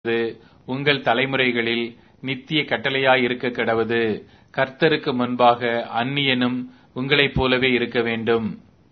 அது உங்கள் தலைமுறைகளில் நித்திய கட்டளையாயிருக்க கடவது கர்த்தருக்கு முன்பாக அந்நியனும் உங்களைப் போலவே இருக்க வேண்டும்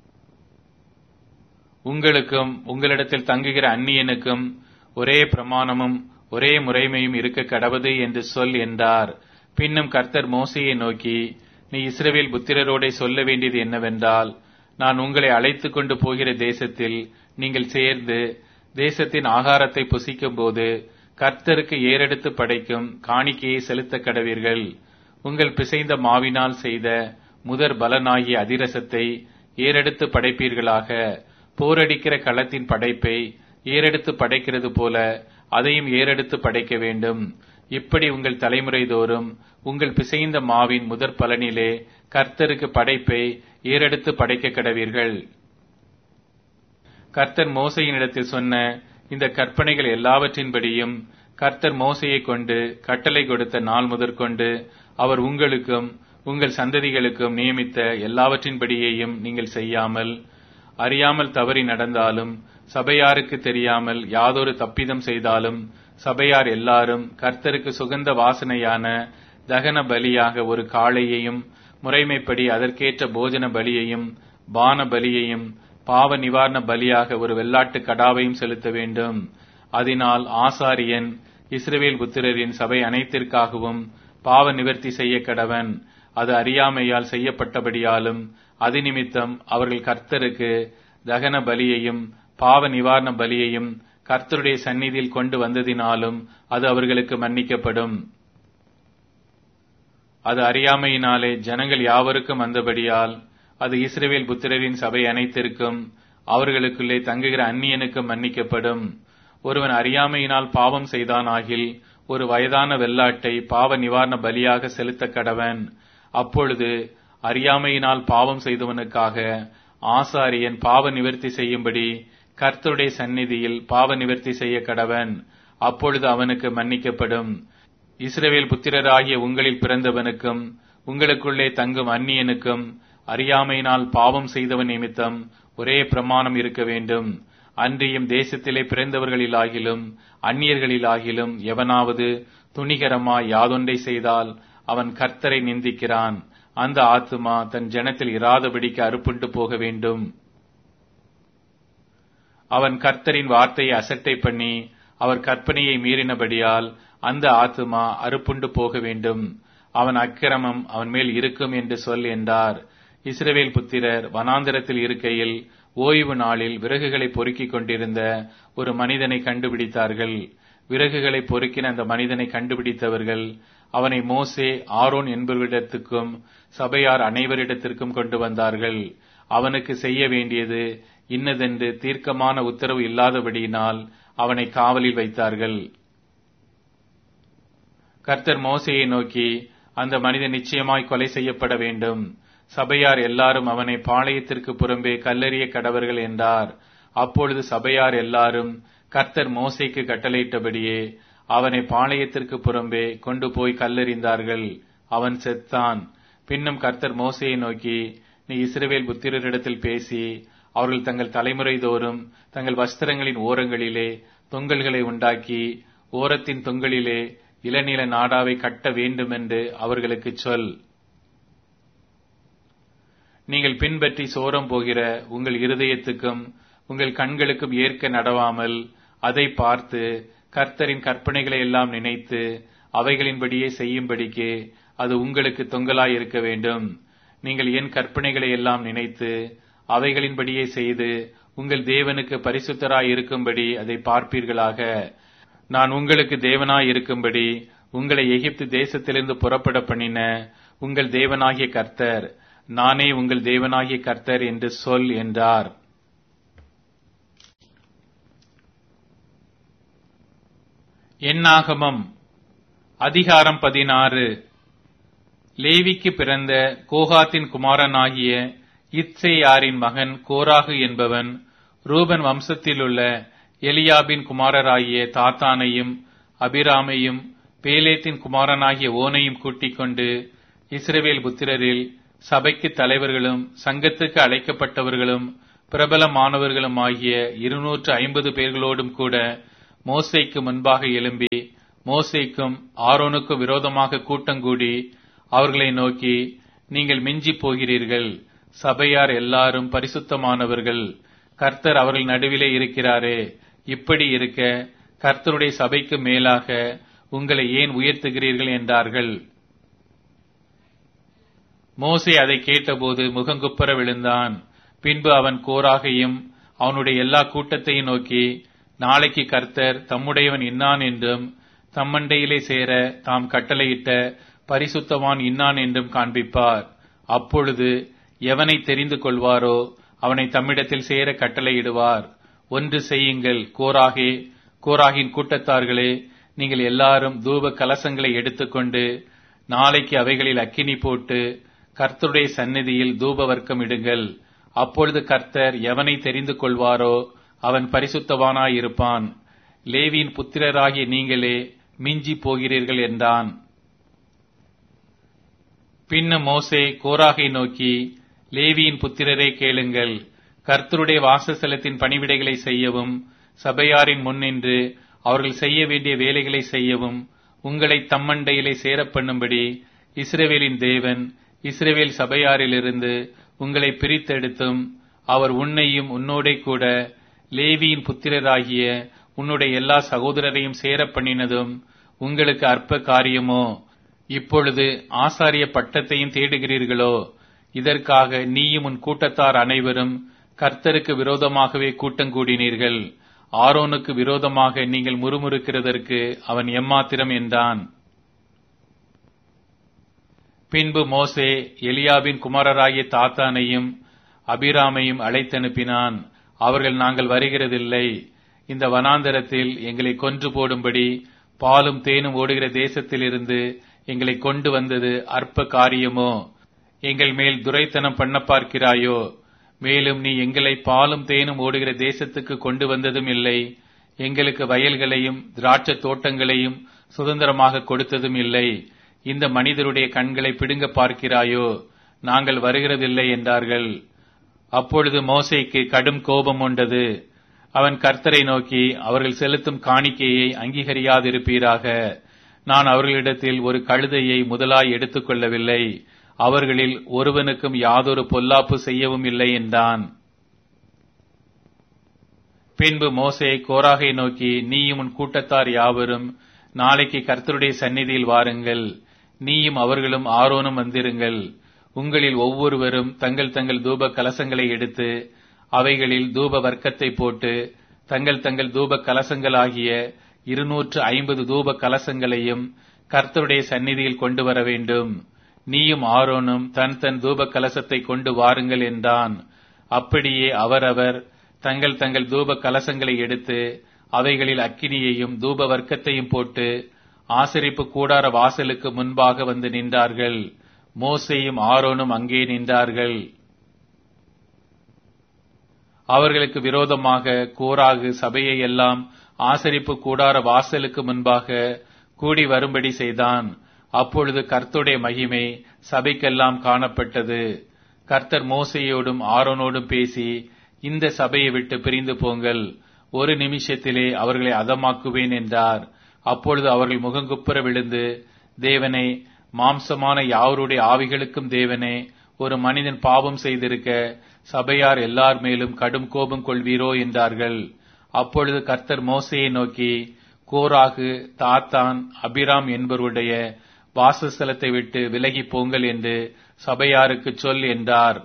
உங்களுக்கும் உங்களிடத்தில் தங்குகிற அந்நியனுக்கும் ஒரே பிரமாணமும் ஒரே முறைமையும் இருக்க கடவது என்று சொல் என்றார் பின்னும் கர்த்தர் மோசையை நோக்கி நீ இஸ்ரவேல் புத்திரரோடே சொல்ல வேண்டியது என்னவென்றால் நான் உங்களை அழைத்துக் கொண்டு போகிற தேசத்தில் நீங்கள் சேர்ந்து தேசத்தின் ஆகாரத்தை புசிக்கும் போது கர்த்தருக்கு ஏறெடுத்து படைக்கும் காணிக்கையை செலுத்த கடவீர்கள் உங்கள் பிசைந்த மாவினால் செய்த முதற் பலனாகிய அதிரசத்தை ஏறெடுத்து படைப்பீர்களாக போரடிக்கிற களத்தின் படைப்பை ஏறெடுத்து படைக்கிறது போல அதையும் ஏறெடுத்து படைக்க வேண்டும் இப்படி உங்கள் தலைமுறை தோறும் உங்கள் பிசைந்த மாவின் முதற் பலனிலே கர்த்தருக்கு படைப்பை ஏறெடுத்து படைக்க கடவீர்கள் கர்த்தர் மோசையினிடத்தில் சொன்ன இந்த கற்பனைகள் எல்லாவற்றின்படியும் கர்த்தர் மோசையை கொண்டு கட்டளை கொடுத்த நாள் முதற்கொண்டு அவர் உங்களுக்கும் உங்கள் சந்ததிகளுக்கும் நியமித்த எல்லாவற்றின்படியேயும் நீங்கள் செய்யாமல் அறியாமல் தவறி நடந்தாலும் சபையாருக்கு தெரியாமல் யாதொரு தப்பிதம் செய்தாலும் சபையார் எல்லாரும் கர்த்தருக்கு சுகந்த வாசனையான தகன பலியாக ஒரு காளையையும் முறைமைப்படி அதற்கேற்ற போஜன பலியையும் பான பலியையும் பாவ நிவாரண பலியாக ஒரு வெள்ளாட்டு கடாவையும் செலுத்த வேண்டும் அதனால் ஆசாரியன் இஸ்ரவேல் புத்திரரின் சபை அனைத்திற்காகவும் பாவ நிவர்த்தி செய்ய கடவன் அது அறியாமையால் செய்யப்பட்டபடியாலும் அது நிமித்தம் அவர்கள் கர்த்தருக்கு தகன பலியையும் பாவ நிவாரண பலியையும் கர்த்தருடைய சந்நிதியில் கொண்டு வந்ததினாலும் அது அவர்களுக்கு மன்னிக்கப்படும் அது அறியாமையினாலே ஜனங்கள் யாவருக்கும் வந்தபடியால் அது இஸ்ரேவேல் புத்திரரின் சபை அனைத்திற்கும் அவர்களுக்குள்ளே தங்குகிற அந்நியனுக்கும் மன்னிக்கப்படும் ஒருவன் அறியாமையினால் பாவம் செய்தானாகில் ஒரு வயதான வெள்ளாட்டை பாவ நிவாரண பலியாக செலுத்த கடவன் அப்பொழுது அறியாமையினால் பாவம் செய்தவனுக்காக ஆசாரியன் பாவ நிவர்த்தி செய்யும்படி கர்த்தருடைய சந்நிதியில் பாவ நிவர்த்தி செய்ய கடவன் அப்பொழுது அவனுக்கு மன்னிக்கப்படும் இஸ்ரவேல் புத்திரராகிய உங்களில் பிறந்தவனுக்கும் உங்களுக்குள்ளே தங்கும் அந்நியனுக்கும் அறியாமையினால் பாவம் செய்தவன் நிமித்தம் ஒரே பிரமாணம் இருக்க வேண்டும் அன்றியும் தேசத்திலே பிறந்தவர்களிலாகிலும் அந்நியர்களிலாகிலும் எவனாவது துணிகரமாய் யாதொன்றை செய்தால் அவன் கர்த்தரை நிந்திக்கிறான் அந்த ஆத்துமா தன் ஜனத்தில் இராதபடிக்கு அறுப்புண்டு போக வேண்டும் அவன் கர்த்தரின் வார்த்தையை அசட்டை பண்ணி அவர் கற்பனையை மீறினபடியால் அந்த ஆத்துமா அறுப்புண்டு போக வேண்டும் அவன் அக்கிரமம் அவன் மேல் இருக்கும் என்று சொல் என்றார் இஸ்ரவேல் புத்திரர் வனாந்திரத்தில் இருக்கையில் ஓய்வு நாளில் விறகுகளை பொறுக்கிக் கொண்டிருந்த ஒரு மனிதனை கண்டுபிடித்தார்கள் விறகுகளை பொறுக்கின அந்த மனிதனை கண்டுபிடித்தவர்கள் அவனை மோசே ஆரோன் என்பவரிடத்துக்கும் சபையார் அனைவரிடத்திற்கும் கொண்டு வந்தார்கள் அவனுக்கு செய்ய வேண்டியது இன்னதென்று தீர்க்கமான உத்தரவு இல்லாதபடியினால் அவனை காவலில் வைத்தார்கள் கர்த்தர் மோசையை நோக்கி அந்த மனிதன் நிச்சயமாய் கொலை செய்யப்பட வேண்டும் சபையார் எல்லாரும் அவனை பாளையத்திற்கு புறம்பே கல்லறிய கடவர்கள் என்றார் அப்பொழுது சபையார் எல்லாரும் கர்த்தர் மோசைக்கு கட்டளையிட்டபடியே அவனை பாளையத்திற்கு புறம்பே கொண்டு போய் கல்லறிந்தார்கள் அவன் செத்தான் பின்னும் கர்த்தர் மோசையை நோக்கி நீ இஸ்ரவேல் புத்திரரிடத்தில் பேசி அவர்கள் தங்கள் தலைமுறை தோறும் தங்கள் வஸ்திரங்களின் ஓரங்களிலே தொங்கல்களை உண்டாக்கி ஓரத்தின் தொங்கலிலே இளநில நாடாவை கட்ட வேண்டும் என்று அவர்களுக்கு சொல் நீங்கள் பின்பற்றி சோரம் போகிற உங்கள் இருதயத்துக்கும் உங்கள் கண்களுக்கும் ஏற்க நடவாமல் அதை பார்த்து கர்த்தரின் கற்பனைகளை எல்லாம் நினைத்து அவைகளின்படியே செய்யும்படிக்கு அது உங்களுக்கு தொங்கலாய் இருக்க வேண்டும் நீங்கள் என் கற்பனைகளை எல்லாம் நினைத்து அவைகளின்படியே செய்து உங்கள் தேவனுக்கு பரிசுத்தராய் இருக்கும்படி அதை பார்ப்பீர்களாக நான் உங்களுக்கு தேவனாய் இருக்கும்படி உங்களை எகிப்து தேசத்திலிருந்து புறப்பட பண்ணின உங்கள் தேவனாகிய கர்த்தர் நானே உங்கள் தேவனாகிய கர்த்தர் என்று சொல் என்றார் எண்ணாகமம் அதிகாரம் பதினாறு லேவிக்கு பிறந்த கோகாத்தின் குமாரனாகிய இத்சேயாரின் மகன் கோராகு என்பவன் ரூபன் வம்சத்திலுள்ள எலியாபின் குமாரராகிய தாத்தானையும் அபிராமையும் பேலேத்தின் குமாரனாகிய ஓனையும் கூட்டிக் கொண்டு இஸ்ரவேல் புத்திரரில் சபைக்கு தலைவர்களும் சங்கத்துக்கு அழைக்கப்பட்டவர்களும் பிரபலமானவர்களும் ஆகிய இருநூற்று ஐம்பது பேர்களோடும் கூட மோசேக்கு முன்பாக எழும்பி மோசேக்கும் ஆரோனுக்கும் விரோதமாக கூட்டங்கூடி அவர்களை நோக்கி நீங்கள் மிஞ்சி போகிறீர்கள் சபையார் எல்லாரும் பரிசுத்தமானவர்கள் கர்த்தர் அவர்கள் நடுவிலே இருக்கிறாரே இப்படி இருக்க கர்த்தருடைய சபைக்கு மேலாக உங்களை ஏன் உயர்த்துகிறீர்கள் என்றார்கள் மோசே அதை கேட்டபோது முகங்குப்புற விழுந்தான் பின்பு அவன் கோராகையும் அவனுடைய எல்லா கூட்டத்தையும் நோக்கி நாளைக்கு கர்த்தர் தம்முடையவன் இன்னான் என்றும் தம்மண்டையிலே சேர தாம் கட்டளையிட்ட பரிசுத்தவான் இன்னான் என்றும் காண்பிப்பார் அப்பொழுது எவனை தெரிந்து கொள்வாரோ அவனை தம்மிடத்தில் சேர கட்டளையிடுவார் ஒன்று செய்யுங்கள் கோராகே கோராகின் கூட்டத்தார்களே நீங்கள் எல்லாரும் தூப கலசங்களை எடுத்துக்கொண்டு நாளைக்கு அவைகளில் அக்கினி போட்டு கர்த்தருடைய சந்நிதியில் தூப வர்க்கம் இடுங்கள் அப்பொழுது கர்த்தர் எவனை தெரிந்து கொள்வாரோ அவன் பரிசுத்தவானாயிருப்பான் லேவியின் புத்திரராகிய நீங்களே மிஞ்சி போகிறீர்கள் என்றான் பின்ன மோசே கோராகை நோக்கி லேவியின் புத்திரரை கேளுங்கள் கர்த்தருடைய வாசஸ்தலத்தின் பணிவிடைகளை செய்யவும் சபையாரின் முன்னின்று அவர்கள் செய்ய வேண்டிய வேலைகளை செய்யவும் உங்களை தம்மண்டையிலே சேரப் பண்ணும்படி இஸ்ரவேலின் தேவன் இஸ்ரவேல் சபையாரிலிருந்து உங்களை பிரித்தெடுத்தும் அவர் உன்னையும் உன்னோடே கூட லேவியின் புத்திரராகிய உன்னுடைய எல்லா சகோதரரையும் சேரப் பண்ணினதும் உங்களுக்கு அற்ப காரியமோ இப்பொழுது ஆசாரிய பட்டத்தையும் தேடுகிறீர்களோ இதற்காக நீயும் உன் கூட்டத்தார் அனைவரும் கர்த்தருக்கு விரோதமாகவே கூட்டங்கூடினீர்கள் ஆரோனுக்கு விரோதமாக நீங்கள் முறுமுறுக்கிறதற்கு அவன் எம்மாத்திரம் என்றான் பின்பு மோசே எலியாபின் குமாரராகிய தாத்தானையும் அபிராமையும் அழைத்தனுப்பினான் அவர்கள் நாங்கள் வருகிறதில்லை இந்த வனாந்தரத்தில் எங்களை கொன்று போடும்படி பாலும் தேனும் ஓடுகிற தேசத்திலிருந்து எங்களை கொண்டு வந்தது அற்ப காரியமோ எங்கள் மேல் துரைத்தனம் பண்ண பார்க்கிறாயோ மேலும் நீ எங்களை பாலும் தேனும் ஓடுகிற தேசத்துக்கு கொண்டு வந்ததும் இல்லை எங்களுக்கு வயல்களையும் திராட்சை தோட்டங்களையும் சுதந்திரமாக கொடுத்ததும் இல்லை இந்த மனிதருடைய கண்களை பிடுங்க பார்க்கிறாயோ நாங்கள் வருகிறதில்லை என்றார்கள் அப்பொழுது மோசைக்கு கடும் கோபம் உண்டது அவன் கர்த்தரை நோக்கி அவர்கள் செலுத்தும் காணிக்கையை அங்கீகரியாதிருப்பீராக நான் அவர்களிடத்தில் ஒரு கழுதையை முதலாய் எடுத்துக்கொள்ளவில்லை அவர்களில் ஒருவனுக்கும் யாதொரு பொல்லாப்பு செய்யவும் இல்லை என்றான் பின்பு மோசே கோராகை நோக்கி நீயும் உன் கூட்டத்தார் யாவரும் நாளைக்கு கர்த்தருடைய சந்நிதியில் வாருங்கள் நீயும் அவர்களும் ஆரோனும் வந்திருங்கள் உங்களில் ஒவ்வொருவரும் தங்கள் தங்கள் தூப கலசங்களை எடுத்து அவைகளில் தூப வர்க்கத்தை போட்டு தங்கள் தங்கள் தூப கலசங்களாகிய இருநூற்று ஐம்பது தூப கலசங்களையும் கர்த்தருடைய சந்நிதியில் கொண்டு வர வேண்டும் நீயும் ஆரோனும் தன் தன் தூப கலசத்தை கொண்டு வாருங்கள் என்றான் அப்படியே அவரவர் தங்கள் தங்கள் தூப கலசங்களை எடுத்து அவைகளில் அக்கினியையும் தூப வர்க்கத்தையும் போட்டு ஆசரிப்பு கூடார வாசலுக்கு முன்பாக வந்து நின்றார்கள் மோசையும் ஆரோனும் அங்கே நின்றார்கள் அவர்களுக்கு விரோதமாக கோராகு சபையை எல்லாம் ஆசரிப்பு கூடார வாசலுக்கு முன்பாக கூடி வரும்படி செய்தான் அப்பொழுது கர்த்தருடைய மகிமை சபைக்கெல்லாம் காணப்பட்டது கர்த்தர் மோசையோடும் ஆரோனோடும் பேசி இந்த சபையை விட்டு பிரிந்து போங்கள் ஒரு நிமிஷத்திலே அவர்களை அதமாக்குவேன் என்றார் அப்பொழுது அவர்கள் முகங்குப்புற விழுந்து தேவனே மாம்சமான யாவருடைய ஆவிகளுக்கும் தேவனே ஒரு மனிதன் பாவம் செய்திருக்க சபையார் எல்லார் மேலும் கடும் கோபம் கொள்வீரோ என்றார்கள் அப்பொழுது கர்த்தர் மோசையை நோக்கி கோராகு தாத்தான் அபிராம் என்பவருடைய வாசஸ்தலத்தை விட்டு விலகி போங்கள் என்று சபையாருக்கு சொல் என்றார்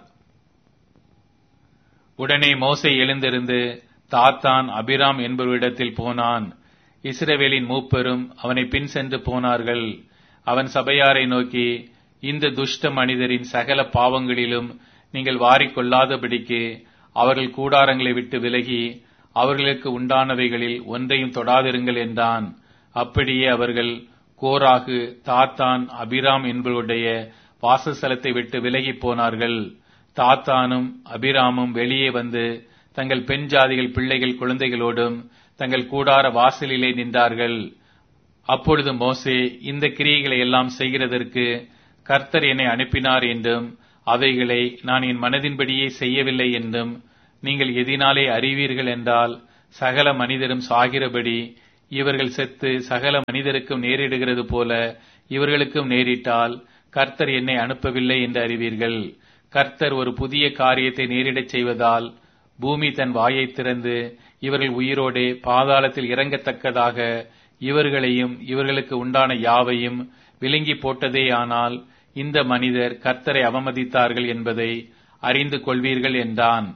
உடனே மோசை எழுந்திருந்து தாத்தான் அபிராம் என்பவரிடத்தில் போனான் இஸ்ரவேலின் மூப்பரும் அவனை பின் சென்று போனார்கள் அவன் சபையாரை நோக்கி இந்த துஷ்ட மனிதரின் சகல பாவங்களிலும் நீங்கள் வாரிக்கொள்ளாதபடிக்கு அவர்கள் கூடாரங்களை விட்டு விலகி அவர்களுக்கு உண்டானவைகளில் ஒன்றையும் தொடாதிருங்கள் என்றான் அப்படியே அவர்கள் கோராகு தாத்தான் அபிராம் என்பவருடைய வாசஸ்தலத்தை விட்டு விலகி போனார்கள் தாத்தானும் அபிராமும் வெளியே வந்து தங்கள் பெண் ஜாதிகள் பிள்ளைகள் குழந்தைகளோடும் தங்கள் கூடார வாசலிலே நின்றார்கள் அப்பொழுது மோசே இந்த கிரியைகளை எல்லாம் செய்கிறதற்கு கர்த்தர் என்னை அனுப்பினார் என்றும் அவைகளை நான் என் மனதின்படியே செய்யவில்லை என்றும் நீங்கள் எதினாலே அறிவீர்கள் என்றால் சகல மனிதரும் சாகிறபடி இவர்கள் செத்து சகல மனிதருக்கும் நேரிடுகிறது போல இவர்களுக்கும் நேரிட்டால் கர்த்தர் என்னை அனுப்பவில்லை என்று அறிவீர்கள் கர்த்தர் ஒரு புதிய காரியத்தை நேரிடச் செய்வதால் பூமி தன் வாயை திறந்து இவர்கள் உயிரோடே பாதாளத்தில் இறங்கத்தக்கதாக இவர்களையும் இவர்களுக்கு உண்டான யாவையும் விழுங்கி போட்டதேயானால் இந்த மனிதர் கர்த்தரை அவமதித்தார்கள் என்பதை அறிந்து கொள்வீர்கள் என்றான்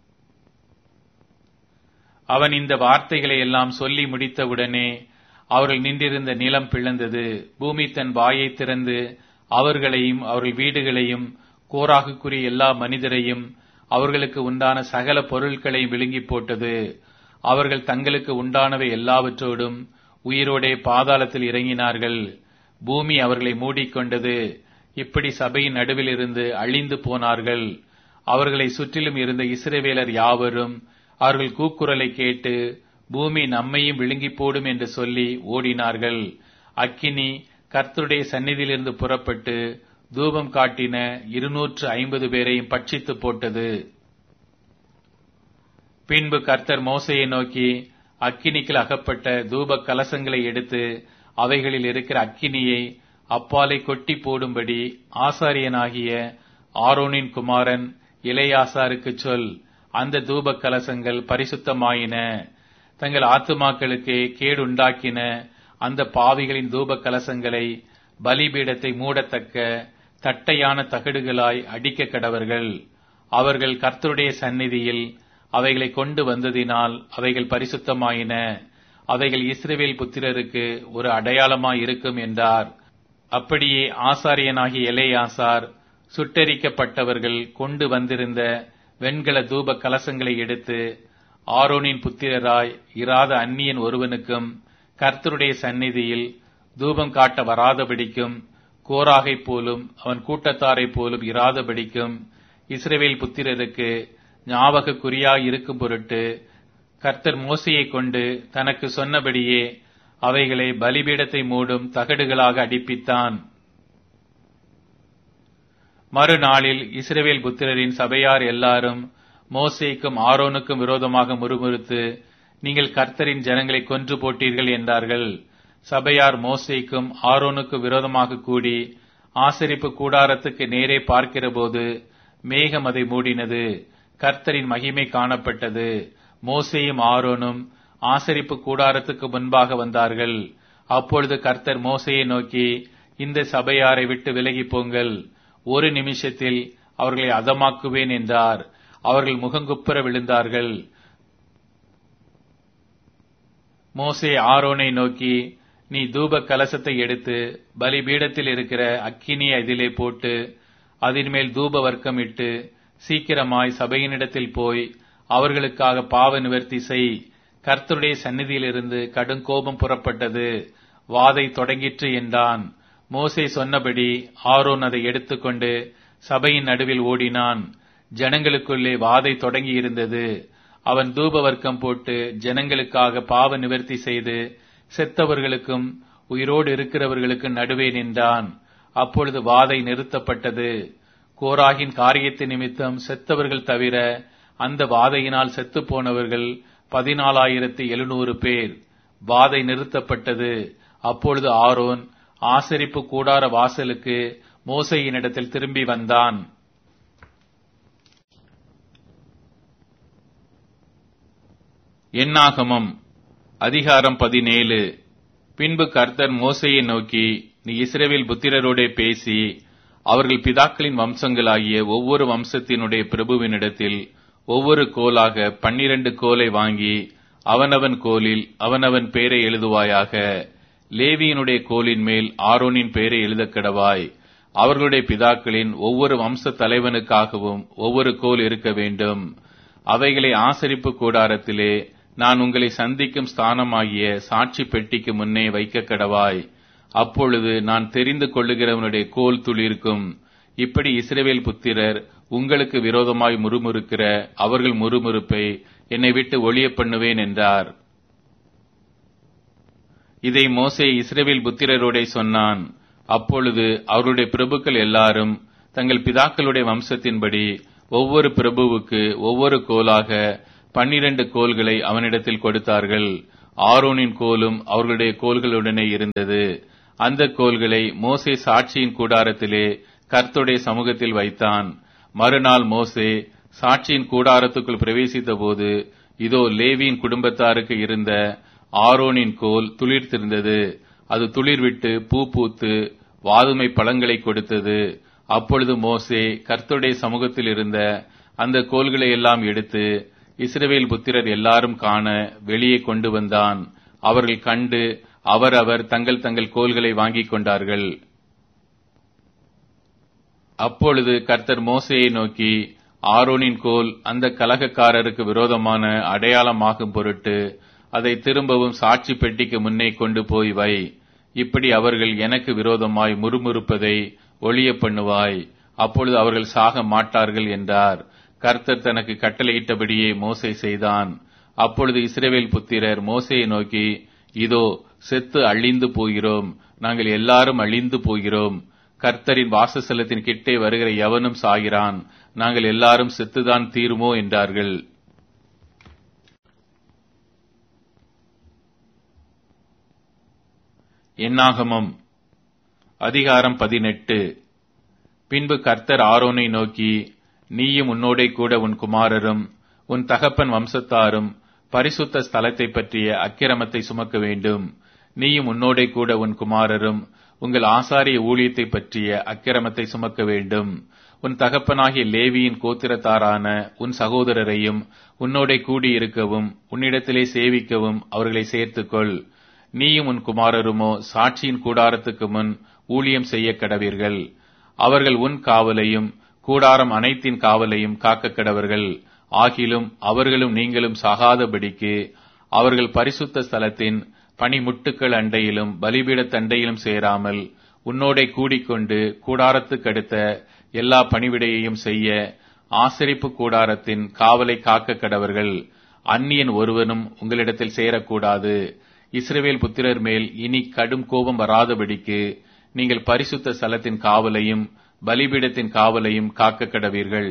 அவன் இந்த வார்த்தைகளை எல்லாம் சொல்லி முடித்தவுடனே அவர்கள் நின்றிருந்த நிலம் பிளந்தது பூமி தன் வாயை திறந்து அவர்களையும் அவர்கள் வீடுகளையும் கோராகுக்குரிய எல்லா மனிதரையும் அவர்களுக்கு உண்டான சகல பொருட்களையும் விழுங்கி போட்டது அவர்கள் தங்களுக்கு உண்டானவை எல்லாவற்றோடும் உயிரோடே பாதாளத்தில் இறங்கினார்கள் பூமி அவர்களை மூடிக்கொண்டது இப்படி சபையின் நடுவில் இருந்து அழிந்து போனார்கள் அவர்களை சுற்றிலும் இருந்த இஸ்ரவேலர் யாவரும் அவர்கள் கூக்குரலை கேட்டு பூமி நம்மையும் விழுங்கி போடும் என்று சொல்லி ஓடினார்கள் அக்கினி கர்த்தருடைய சந்நிதியிலிருந்து புறப்பட்டு தூபம் காட்டின இருநூற்று ஐம்பது பேரையும் பட்சித்து போட்டது பின்பு கர்த்தர் மோசையை நோக்கி அக்கினிக்குள் அகப்பட்ட தூப கலசங்களை எடுத்து அவைகளில் இருக்கிற அக்கினியை அப்பாலை கொட்டி போடும்படி ஆசாரியனாகிய ஆரோனின் குமாரன் இளையாசாருக்கு சொல் அந்த தூப கலசங்கள் பரிசுத்தமாயின தங்கள் ஆத்துமாக்களுக்கு கேடுண்டாக்கின அந்த பாவிகளின் தூப கலசங்களை பலிபீடத்தை மூடத்தக்க தட்டையான தகடுகளாய் அடிக்க கடவர்கள் அவர்கள் கர்த்தருடைய சந்நிதியில் அவைகளை கொண்டு வந்ததினால் அவைகள் பரிசுத்தமாயின அவைகள் இஸ்ரேவேல் புத்திரருக்கு ஒரு அடையாளமாய் இருக்கும் என்றார் அப்படியே ஆசாரியனாகிய எலேயாசார் சுட்டரிக்கப்பட்டவர்கள் கொண்டு வந்திருந்த வெண்கல தூப கலசங்களை எடுத்து ஆரோனின் புத்திரராய் இராத அந்நியன் ஒருவனுக்கும் கர்த்தருடைய சந்நிதியில் தூபம் காட்ட வராதபடிக்கும் கோராகை போலும் அவன் கூட்டத்தாரை போலும் இராதபடிக்கும் இஸ்ரவேல் புத்திரருக்கு ஞாபக குறியாய் இருக்கும் பொருட்டு கர்த்தர் மோசையை கொண்டு தனக்கு சொன்னபடியே அவைகளை பலிபீடத்தை மூடும் தகடுகளாக அடிப்பித்தான் மறுநாளில் இஸ்ரவேல் புத்திரரின் சபையார் எல்லாரும் மோசேக்கும் ஆரோனுக்கும் விரோதமாக முறுமுறுத்து நீங்கள் கர்த்தரின் ஜனங்களை கொன்று போட்டீர்கள் என்றார்கள் சபையார் மோசேக்கும் ஆரோனுக்கு விரோதமாக கூடி ஆசரிப்பு கூடாரத்துக்கு நேரே பார்க்கிறபோது மேகம் அதை மூடினது கர்த்தரின் மகிமை காணப்பட்டது மோசேயும் ஆரோனும் ஆசரிப்பு கூடாரத்துக்கு முன்பாக வந்தார்கள் அப்பொழுது கர்த்தர் மோசையை நோக்கி இந்த சபையாரை விட்டு விலகி போங்கள் ஒரு நிமிஷத்தில் அவர்களை அதமாக்குவேன் என்றார் அவர்கள் முகங்குப்புற விழுந்தார்கள் மோசே ஆரோனை நோக்கி நீ தூப கலசத்தை எடுத்து பலிபீடத்தில் இருக்கிற அக்கினியை அதிலே போட்டு அதன் மேல் தூப வர்க்கம் இட்டு சீக்கிரமாய் சபையினிடத்தில் போய் அவர்களுக்காக பாவ நிவர்த்தி செய் கர்த்தருடைய சந்நிதியிலிருந்து கடும் கோபம் புறப்பட்டது வாதை தொடங்கிற்று என்றான் மோசே சொன்னபடி ஆரோன் அதை எடுத்துக்கொண்டு சபையின் நடுவில் ஓடினான் ஜனங்களுக்குள்ளே வாதை தொடங்கி இருந்தது அவன் தூப வர்க்கம் போட்டு ஜனங்களுக்காக பாவ நிவர்த்தி செய்து செத்தவர்களுக்கும் உயிரோடு இருக்கிறவர்களுக்கு நடுவே நின்றான் அப்பொழுது வாதை நிறுத்தப்பட்டது கோராகின் காரியத்தை நிமித்தம் செத்தவர்கள் தவிர அந்த வாதையினால் செத்து போனவர்கள் பதினாலாயிரத்தி எழுநூறு பேர் வாதை நிறுத்தப்பட்டது அப்பொழுது ஆரோன் ஆசரிப்பு கூடார வாசலுக்கு மோசையினிடத்தில் திரும்பி வந்தான் எண்ணாகமம் அதிகாரம் பதினேழு பின்பு கர்த்தர் மோசையை நோக்கி நீ இஸ்ரேவேல் புத்திரரோடே பேசி அவர்கள் பிதாக்களின் வம்சங்களாகிய ஒவ்வொரு வம்சத்தினுடைய பிரபுவினிடத்தில் ஒவ்வொரு கோலாக பன்னிரண்டு கோலை வாங்கி அவனவன் கோலில் அவனவன் பேரை எழுதுவாயாக லேவியினுடைய கோலின் மேல் ஆரோனின் பேரை எழுதக் கடவாய் அவர்களுடைய பிதாக்களின் ஒவ்வொரு வம்ச தலைவனுக்காகவும் ஒவ்வொரு கோல் இருக்க வேண்டும் அவைகளை ஆசரிப்பு கூடாரத்திலே நான் உங்களை சந்திக்கும் ஸ்தானமாகிய சாட்சி பெட்டிக்கு முன்னே வைக்க கடவாய் அப்பொழுது நான் தெரிந்து கொள்ளுகிறவனுடைய கோல் துளிர்க்கும் இப்படி இஸ்ரவேல் புத்திரர் உங்களுக்கு விரோதமாய் முறுமுறுக்கிற அவர்கள் முறுமுறுப்பை என்னை விட்டு ஒளிய பண்ணுவேன் என்றார் இதை மோசே இஸ்ரவேல் புத்திரரோடே சொன்னான் அப்பொழுது அவருடைய பிரபுக்கள் எல்லாரும் தங்கள் பிதாக்களுடைய வம்சத்தின்படி ஒவ்வொரு பிரபுவுக்கு ஒவ்வொரு கோலாக பன்னிரண்டு கோல்களை அவனிடத்தில் கொடுத்தார்கள் ஆரோனின் கோலும் அவர்களுடைய கோல்களுடனே இருந்தது அந்த கோல்களை மோசே சாட்சியின் கூடாரத்திலே கர்த்தருடைய சமூகத்தில் வைத்தான் மறுநாள் மோசே சாட்சியின் கூடாரத்துக்குள் பிரவேசித்த போது இதோ லேவியின் குடும்பத்தாருக்கு இருந்த ஆரோனின் கோல் துளிர்த்திருந்தது அது துளிர்விட்டு பூ பூத்து வாதுமை பழங்களை கொடுத்தது அப்பொழுது மோசே கர்த்தருடைய சமூகத்தில் இருந்த அந்த கோல்களை எல்லாம் எடுத்து இஸ்ரவேல் புத்திரர் எல்லாரும் காண வெளியே கொண்டு வந்தான் அவர்கள் கண்டு அவரவர் தங்கள் தங்கள் கோல்களை வாங்கிக் கொண்டார்கள் அப்பொழுது கர்த்தர் மோசையை நோக்கி ஆரோனின் கோல் அந்த கலகக்காரருக்கு விரோதமான அடையாளமாகும் பொருட்டு அதை திரும்பவும் சாட்சி பெட்டிக்கு முன்னே கொண்டு போய் வை இப்படி அவர்கள் எனக்கு விரோதமாய் முறுமுறுப்பதை ஒளிய பண்ணுவாய் அப்பொழுது அவர்கள் சாக மாட்டார்கள் என்றார் கர்த்தர் தனக்கு கட்டளையிட்டபடியே மோசை செய்தான் அப்பொழுது இஸ்ரேவேல் புத்திரர் மோசையை நோக்கி இதோ செத்து அழிந்து போகிறோம் நாங்கள் எல்லாரும் அழிந்து போகிறோம் கர்த்தரின் வாசஸ்தலத்தின் கிட்டே வருகிற எவனும் சாகிறான் நாங்கள் எல்லாரும் செத்துதான் தீருமோ என்றார்கள் என்னாகமம் அதிகாரம் பதினெட்டு பின்பு கர்த்தர் ஆரோனை நோக்கி நீயும் உன்னோடே கூட உன் குமாரரும் உன் தகப்பன் வம்சத்தாரும் பரிசுத்த ஸ்தலத்தை பற்றிய அக்கிரமத்தை சுமக்க வேண்டும் நீயும் உன்னோடே கூட உன் குமாரரும் உங்கள் ஆசாரிய ஊழியத்தை பற்றிய அக்கிரமத்தை சுமக்க வேண்டும் உன் தகப்பனாகிய லேவியின் கோத்திரத்தாரான உன் சகோதரரையும் உன்னோடே கூடியிருக்கவும் உன்னிடத்திலே சேவிக்கவும் அவர்களை சேர்த்துக்கொள் நீயும் உன் குமாரருமோ சாட்சியின் கூடாரத்துக்கு முன் ஊழியம் செய்ய கடவீர்கள் அவர்கள் உன் காவலையும் கூடாரம் அனைத்தின் காவலையும் காக்க கடவர்கள் ஆகிலும் அவர்களும் நீங்களும் சாகாதபடிக்கு அவர்கள் பரிசுத்த ஸ்தலத்தின் பனிமுட்டுக்கள் அண்டையிலும் பலிபீடத் தண்டையிலும் சேராமல் உன்னோடே கூடிக்கொண்டு கூடாரத்துக்கடுத்த எல்லா பணிவிடையையும் செய்ய ஆசரிப்பு கூடாரத்தின் காவலை காக்க கடவர்கள் அந்நியன் ஒருவனும் உங்களிடத்தில் சேரக்கூடாது இஸ்ரவேல் புத்திரர் மேல் இனி கடும் கோபம் வராதபடிக்கு நீங்கள் பரிசுத்த ஸ்தலத்தின் காவலையும் பலிபீடத்தின் காவலையும் காக்க கடவீர்கள்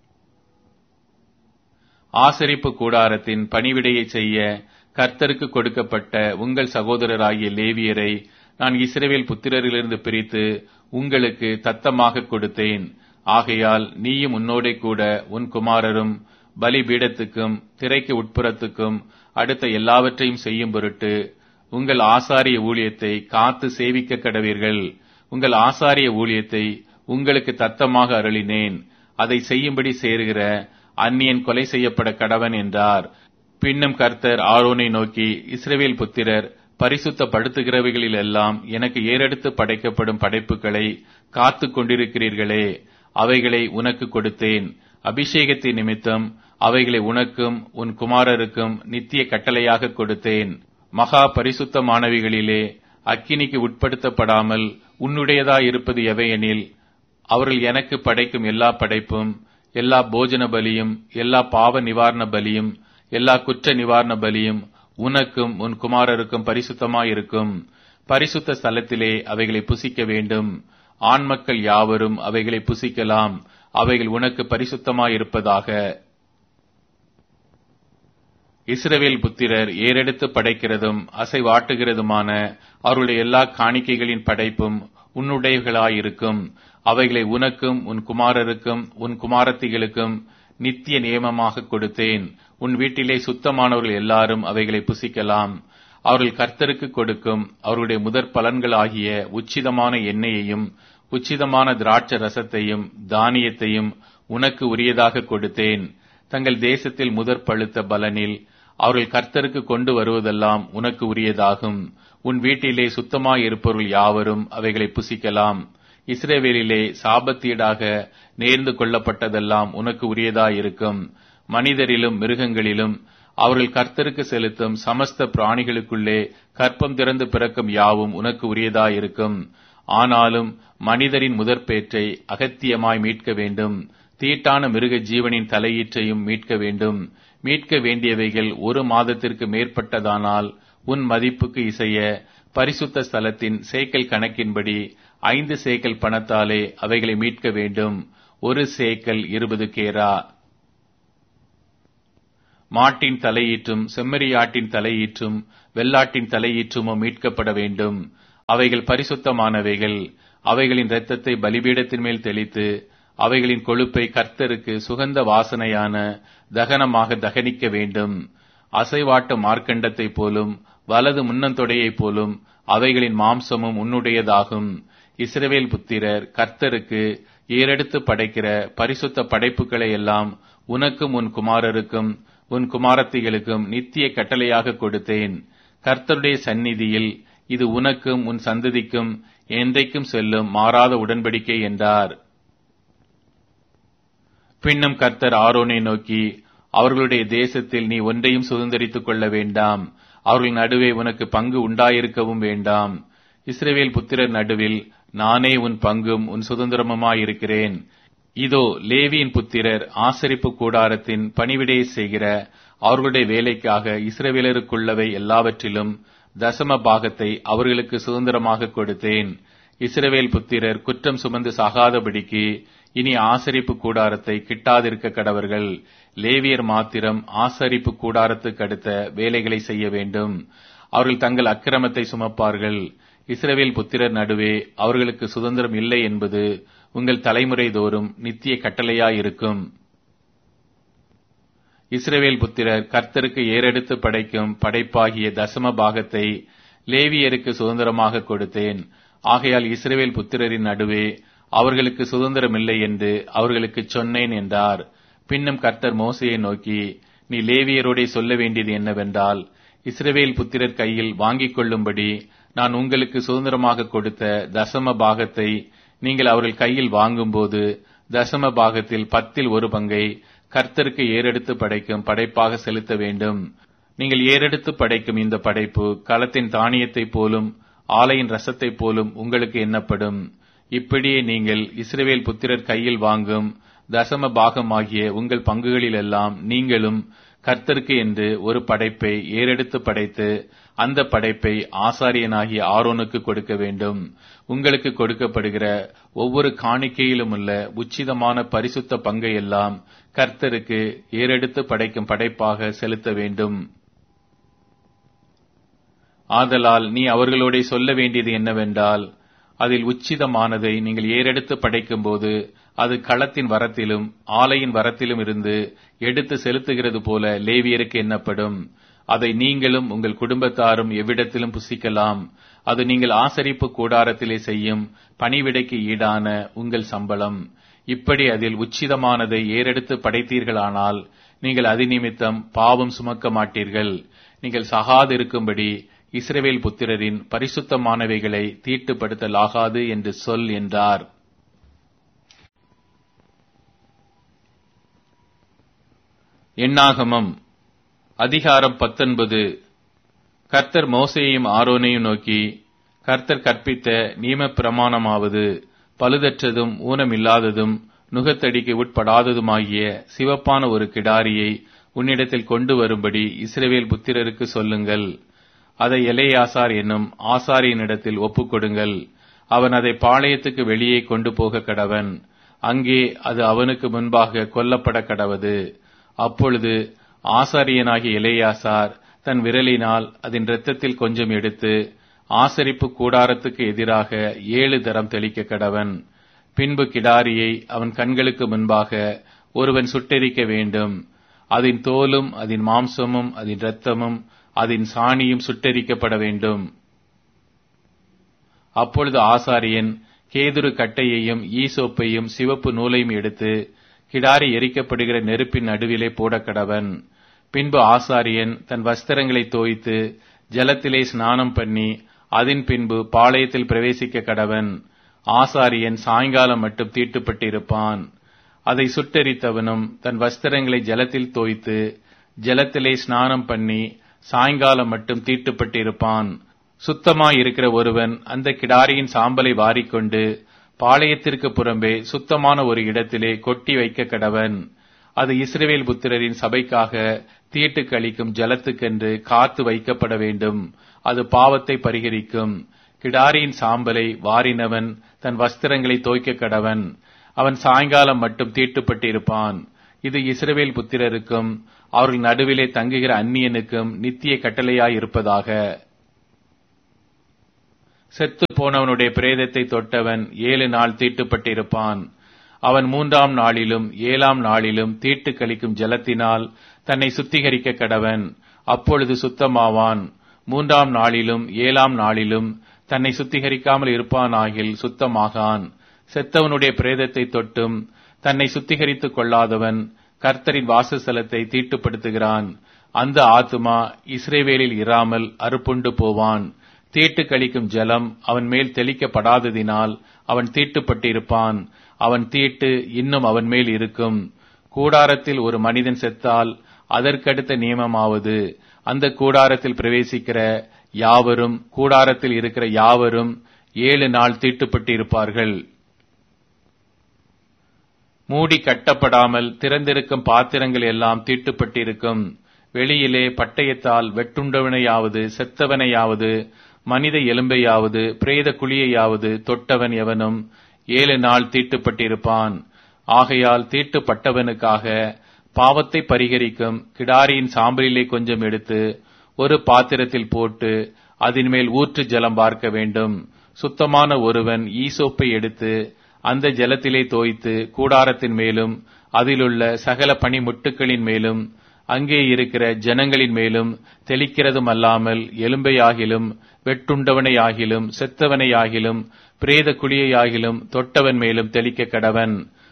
ஆசரிப்பு கூடாரத்தின் பணிவிடையை செய்ய கர்த்தருக்கு கொடுக்கப்பட்ட உங்கள் சகோதரராகிய லேவியரை நான் இஸ்ரவேல் புத்திரரிலிருந்து பிரித்து உங்களுக்கு தத்தமாக கொடுத்தேன் ஆகையால் நீயும் உன்னோடே கூட உன் குமாரரும் பலிபீடத்துக்கும் திரைக்கு உட்புறத்துக்கும் அடுத்த எல்லாவற்றையும் செய்யும் பொருட்டு உங்கள் ஆசாரிய ஊழியத்தை காத்து சேவிக்க கடவீர்கள் உங்கள் ஆசாரிய ஊழியத்தை உங்களுக்கு தத்தமாக அருளினேன் அதை செய்யும்படி சேருகிற அந்நியன் கொலை செய்யப்பட கடவன் என்றார் பின்னும் கர்த்தர் ஆரோனை நோக்கி இஸ்ரவேல் புத்திரர் பரிசுத்தப்படுத்துகிறவைகளில் எல்லாம் எனக்கு ஏறெடுத்து படைக்கப்படும் படைப்புகளை காத்து கொண்டிருக்கிறீர்களே அவைகளை உனக்கு கொடுத்தேன் அபிஷேகத்தின் நிமித்தம் அவைகளை உனக்கும் உன் குமாரருக்கும் நித்திய கட்டளையாக கொடுத்தேன் மகா பரிசுத்தமானவைகளிலே அக்கினிக்கு உட்படுத்தப்படாமல் உன்னுடையதாயிருப்பது எவையெனில் அவர்கள் எனக்கு படைக்கும் எல்லா படைப்பும் எல்லா போஜன பலியும் எல்லா பாவ நிவாரண பலியும் எல்லா குற்ற நிவாரண பலியும் உனக்கும் உன் குமாரருக்கும் பரிசுத்தமாயிருக்கும் பரிசுத்த ஸ்தலத்திலே அவைகளை புசிக்க வேண்டும் ஆண் மக்கள் யாவரும் அவைகளை புசிக்கலாம் அவைகள் உனக்கு பரிசுத்தமாயிருப்பதாக இஸ்ரவேல் புத்திரர் ஏறெடுத்து படைக்கிறதும் அசைவாட்டுகிறதுமான அவருடைய எல்லா காணிக்கைகளின் படைப்பும் உன்னுடையவர்களாயிருக்கும் அவைகளை உனக்கும் உன் குமாரருக்கும் உன் குமாரத்திகளுக்கும் நித்திய நியமமாக கொடுத்தேன் உன் வீட்டிலே சுத்தமானவர்கள் எல்லாரும் அவைகளை புசிக்கலாம் அவர்கள் கர்த்தருக்கு கொடுக்கும் அவருடைய முதற் பலன்களாகிய உச்சிதமான எண்ணெயையும் உச்சிதமான திராட்ச ரசத்தையும் தானியத்தையும் உனக்கு உரியதாக கொடுத்தேன் தங்கள் தேசத்தில் முதற் பழுத்த பலனில் அவர்கள் கர்த்தருக்கு கொண்டு வருவதெல்லாம் உனக்கு உரியதாகும் உன் வீட்டிலே சுத்தமாய் இருப்பவர்கள் யாவரும் அவைகளை புசிக்கலாம் இஸ்ரேவேலிலே சாபத்தீடாக நேர்ந்து கொள்ளப்பட்டதெல்லாம் உனக்கு உரியதாயிருக்கும் மனிதரிலும் மிருகங்களிலும் அவர்கள் கர்த்தருக்கு செலுத்தும் சமஸ்த பிராணிகளுக்குள்ளே கற்பம் திறந்து பிறக்கும் யாவும் உனக்கு உரியதாயிருக்கும் ஆனாலும் மனிதரின் முதற்பேற்றை அகத்தியமாய் மீட்க வேண்டும் தீட்டான மிருக ஜீவனின் தலையீற்றையும் மீட்க வேண்டும் மீட்க வேண்டியவைகள் ஒரு மாதத்திற்கு மேற்பட்டதானால் உன் மதிப்புக்கு இசைய பரிசுத்த ஸ்தலத்தின் சேக்கல் கணக்கின்படி ஐந்து சேக்கல் பணத்தாலே அவைகளை மீட்க வேண்டும் ஒரு சேக்கல் இருபது கேரா மாட்டின் தலையீற்றும் செம்மறியாட்டின் தலையீற்றும் வெள்ளாட்டின் தலையீற்றுமும் மீட்கப்பட வேண்டும் அவைகள் பரிசுத்தமானவைகள் அவைகளின் இரத்தத்தை பலிபீடத்தின் மேல் தெளித்து அவைகளின் கொழுப்பை கர்த்தருக்கு சுகந்த வாசனையான தகனமாக தகனிக்க வேண்டும் அசைவாட்டு மார்க்கண்டத்தைப் போலும் வலது முன்னந்தொடையைப் போலும் அவைகளின் மாம்சமும் உன்னுடையதாகும் இஸ்ரவேல் புத்திரர் கர்த்தருக்கு ஏறெடுத்து படைக்கிற பரிசுத்த படைப்புகளை எல்லாம் உனக்கும் உன் குமாரருக்கும் உன் குமாரத்திகளுக்கும் நித்திய கட்டளையாக கொடுத்தேன் கர்த்தருடைய சந்நிதியில் இது உனக்கும் உன் சந்ததிக்கும் என்றைக்கும் செல்லும் மாறாத உடன்படிக்கை என்றார் பின்னும் கர்த்தர் ஆரோனை நோக்கி அவர்களுடைய தேசத்தில் நீ ஒன்றையும் சுதந்திரித்துக் கொள்ள வேண்டாம் அவர்கள் நடுவே உனக்கு பங்கு உண்டாயிருக்கவும் வேண்டாம் இஸ்ரவேல் புத்திரர் நடுவில் நானே உன் பங்கும் உன் சுதந்திரமுமாயிருக்கிறேன் இதோ லேவியின் புத்திரர் ஆசரிப்பு கூடாரத்தின் பணிவிடையை செய்கிற அவர்களுடைய வேலைக்காக இஸ்ரவேலருக்குள்ளவை எல்லாவற்றிலும் தசம பாகத்தை அவர்களுக்கு சுதந்திரமாக கொடுத்தேன் இஸ்ரவேல் புத்திரர் குற்றம் சுமந்து சாகாதபடிக்கு இனி ஆசரிப்பு கூடாரத்தை கிட்டாதிருக்க கடவர்கள் லேவியர் மாத்திரம் ஆசரிப்பு கூடாரத்துக்கு அடுத்த வேலைகளை செய்ய வேண்டும் அவர்கள் தங்கள் அக்கிரமத்தை சுமப்பார்கள் இஸ்ரவேல் புத்திரர் நடுவே அவர்களுக்கு சுதந்திரம் இல்லை என்பது உங்கள் தலைமுறை தோறும் நித்திய கட்டளையாயிருக்கும் இஸ்ரவேல் புத்திரர் கர்த்தருக்கு ஏறெடுத்து படைக்கும் படைப்பாகிய தசம பாகத்தை லேவியருக்கு சுதந்திரமாக கொடுத்தேன் ஆகையால் இஸ்ரவேல் புத்திரரின் நடுவே அவர்களுக்கு சுதந்திரம் இல்லை என்று அவர்களுக்கு சொன்னேன் என்றார் பின்னும் கர்த்தர் மோசையை நோக்கி நீ லேவியரோடே சொல்ல வேண்டியது என்னவென்றால் இஸ்ரவேல் புத்திரர் கையில் வாங்கிக் கொள்ளும்படி நான் உங்களுக்கு சுதந்திரமாக கொடுத்த தசம பாகத்தை நீங்கள் அவர்கள் கையில் வாங்கும்போது தசம பாகத்தில் பத்தில் ஒரு பங்கை கர்த்தருக்கு ஏறெடுத்து படைக்கும் படைப்பாக செலுத்த வேண்டும் நீங்கள் ஏறெடுத்து படைக்கும் இந்த படைப்பு களத்தின் தானியத்தைப் போலும் ஆலையின் ரசத்தைப் போலும் உங்களுக்கு எண்ணப்படும் இப்படியே நீங்கள் இஸ்ரவேல் புத்திரர் கையில் வாங்கும் தசம பாகமாகிய உங்கள் பங்குகளிலெல்லாம் நீங்களும் கர்த்தருக்கு என்று ஒரு படைப்பை ஏறெடுத்து படைத்து அந்த படைப்பை ஆசாரியனாகிய ஆரோனுக்கு கொடுக்க வேண்டும் உங்களுக்கு கொடுக்கப்படுகிற ஒவ்வொரு காணிக்கையிலும் உள்ள உச்சிதமான பரிசுத்த பங்கை எல்லாம் கர்த்தருக்கு ஏறெடுத்து படைக்கும் படைப்பாக செலுத்த வேண்டும் ஆதலால் நீ அவர்களோட சொல்ல வேண்டியது என்னவென்றால் அதில் உச்சிதமானதை நீங்கள் ஏறெடுத்து படைக்கும்போது அது களத்தின் வரத்திலும் ஆலையின் வரத்திலும் இருந்து எடுத்து செலுத்துகிறது போல லேவியருக்கு எண்ணப்படும் அதை நீங்களும் உங்கள் குடும்பத்தாரும் எவ்விடத்திலும் புசிக்கலாம் அது நீங்கள் ஆசரிப்பு கூடாரத்திலே செய்யும் பணிவிடைக்கு ஈடான உங்கள் சம்பளம் இப்படி அதில் உச்சிதமானதை ஏறெடுத்து படைத்தீர்களானால் நீங்கள் அதிநிமித்தம் பாவம் சுமக்க மாட்டீர்கள் நீங்கள் சகாதிருக்கும்படி இஸ்ரவேல் புத்திரரின் பரிசுத்தமானவைகளை தீட்டுப்படுத்தலாகாது என்று சொல் என்றார் எண்ணாகமம் அதிகாரம் பத்தொன்பது கர்த்தர் மோசையையும் ஆரோனையும் நோக்கி கர்த்தர் கற்பித்த நியம பிரமாணமாவது பழுதற்றதும் ஊனமில்லாததும் நுகத்தடிக்கு உட்படாததுமாகிய சிவப்பான ஒரு கிடாரியை உன்னிடத்தில் கொண்டு வரும்படி இஸ்ரவேல் புத்திரருக்கு சொல்லுங்கள் அதை எலையாசார் என்னும் ஆசாரியனிடத்தில் ஒப்புக்கொடுங்கள் அவன் அதை பாளையத்துக்கு வெளியே கொண்டு போக கடவன் அங்கே அது அவனுக்கு முன்பாக கொல்லப்பட கடவது அப்பொழுது ஆசாரியனாகிய இளையாசார் தன் விரலினால் அதன் இரத்தத்தில் கொஞ்சம் எடுத்து ஆசரிப்பு கூடாரத்துக்கு எதிராக ஏழு தரம் தெளிக்க கடவன் பின்பு கிடாரியை அவன் கண்களுக்கு முன்பாக ஒருவன் சுட்டெரிக்க வேண்டும் அதன் தோலும் அதன் மாம்சமும் அதன் இரத்தமும் அதன் சாணியும் சுட்டெரிக்கப்பட வேண்டும் அப்பொழுது ஆசாரியன் கேதுரு கட்டையையும் ஈசோப்பையும் சிவப்பு நூலையும் எடுத்து கிடாரி எரிக்கப்படுகிற நெருப்பின் நடுவிலே போடக்கடவன் பின்பு ஆசாரியன் தன் வஸ்திரங்களை தோய்த்து ஜலத்திலே ஸ்நானம் பண்ணி அதன் பின்பு பாளையத்தில் பிரவேசிக்க கடவன் ஆசாரியன் சாயங்காலம் மட்டும் தீட்டுப்பட்டிருப்பான் அதை சுட்டெரித்தவனும் தன் வஸ்திரங்களை ஜலத்தில் தோய்த்து ஜலத்திலே ஸ்நானம் பண்ணி சாயங்காலம் மட்டும் தீட்டுப்பட்டிருப்பான் சுத்தமாயிருக்கிற ஒருவன் அந்த கிடாரியின் சாம்பலை வாரிக்கொண்டு பாளையத்திற்கு புறம்பே சுத்தமான ஒரு இடத்திலே கொட்டி வைக்க கடவன் அது இஸ்ரவேல் புத்திரரின் சபைக்காக தீட்டு கழிக்கும் ஜலத்துக்கென்று காத்து வைக்கப்பட வேண்டும் அது பாவத்தை பரிகரிக்கும் கிடாரியின் சாம்பலை வாரினவன் தன் வஸ்திரங்களை தோய்க்க கடவன் அவன் சாயங்காலம் மட்டும் தீட்டுப்பட்டிருப்பான் இது இஸ்ரவேல் புத்திரருக்கும் அவர்கள் நடுவிலே தங்குகிற அந்நியனுக்கும் நித்திய கட்டளையாயிருப்பதாக செத்து போனவனுடைய பிரேதத்தை தொட்டவன் ஏழு நாள் தீட்டுப்பட்டிருப்பான் அவன் மூன்றாம் நாளிலும் ஏழாம் நாளிலும் தீட்டு கழிக்கும் ஜலத்தினால் தன்னை சுத்திகரிக்க கடவன் அப்பொழுது சுத்தமாவான் மூன்றாம் நாளிலும் ஏழாம் நாளிலும் தன்னை சுத்திகரிக்காமல் இருப்பானாகில் சுத்தமாகான் செத்தவனுடைய பிரேதத்தை தொட்டும் தன்னை சுத்திகரித்துக் கொள்ளாதவன் கர்த்தரின் வாசஸ்தலத்தை தீட்டுப்படுத்துகிறான் அந்த ஆத்துமா இஸ்ரேவேலில் இராமல் அறுப்புண்டு போவான் தீட்டு கழிக்கும் ஜலம் அவன் மேல் தெளிக்கப்படாததினால் அவன் தீட்டுப்பட்டிருப்பான் அவன் தீட்டு இன்னும் அவன் மேல் இருக்கும் கூடாரத்தில் ஒரு மனிதன் செத்தால் அதற்கடுத்த நியமமாவது அந்த கூடாரத்தில் பிரவேசிக்கிற யாவரும் கூடாரத்தில் இருக்கிற யாவரும் ஏழு நாள் தீட்டுப்பட்டிருப்பார்கள் மூடி கட்டப்படாமல் திறந்திருக்கும் பாத்திரங்கள் எல்லாம் தீட்டுப்பட்டிருக்கும் வெளியிலே பட்டயத்தால் வெட்டுண்டவனையாவது செத்தவனையாவது மனித எலும்பையாவது பிரேத குழியையாவது தொட்டவன் எவனும் ஏழு நாள் தீட்டுப்பட்டிருப்பான் ஆகையால் தீட்டுப்பட்டவனுக்காக பாவத்தை பரிகரிக்கும் கிடாரியின் சாம்பலிலே கொஞ்சம் எடுத்து ஒரு பாத்திரத்தில் போட்டு அதன் மேல் ஊற்று ஜலம் பார்க்க வேண்டும் சுத்தமான ஒருவன் ஈசோப்பை எடுத்து அந்த ஜலத்திலே தோய்த்து கூடாரத்தின் மேலும் அதிலுள்ள சகல பனிமுட்டுக்களின் மேலும் அங்கே இருக்கிற ஜனங்களின் மேலும் தெளிக்கிறதும் அல்லாமல் எலும்பையாகிலும் வெட்டுண்டவனையாகிலும் செத்தவனையாகிலும் பிரேத குழியையாகிலும் தொட்டவன் மேலும் தெளிக்க கடவன்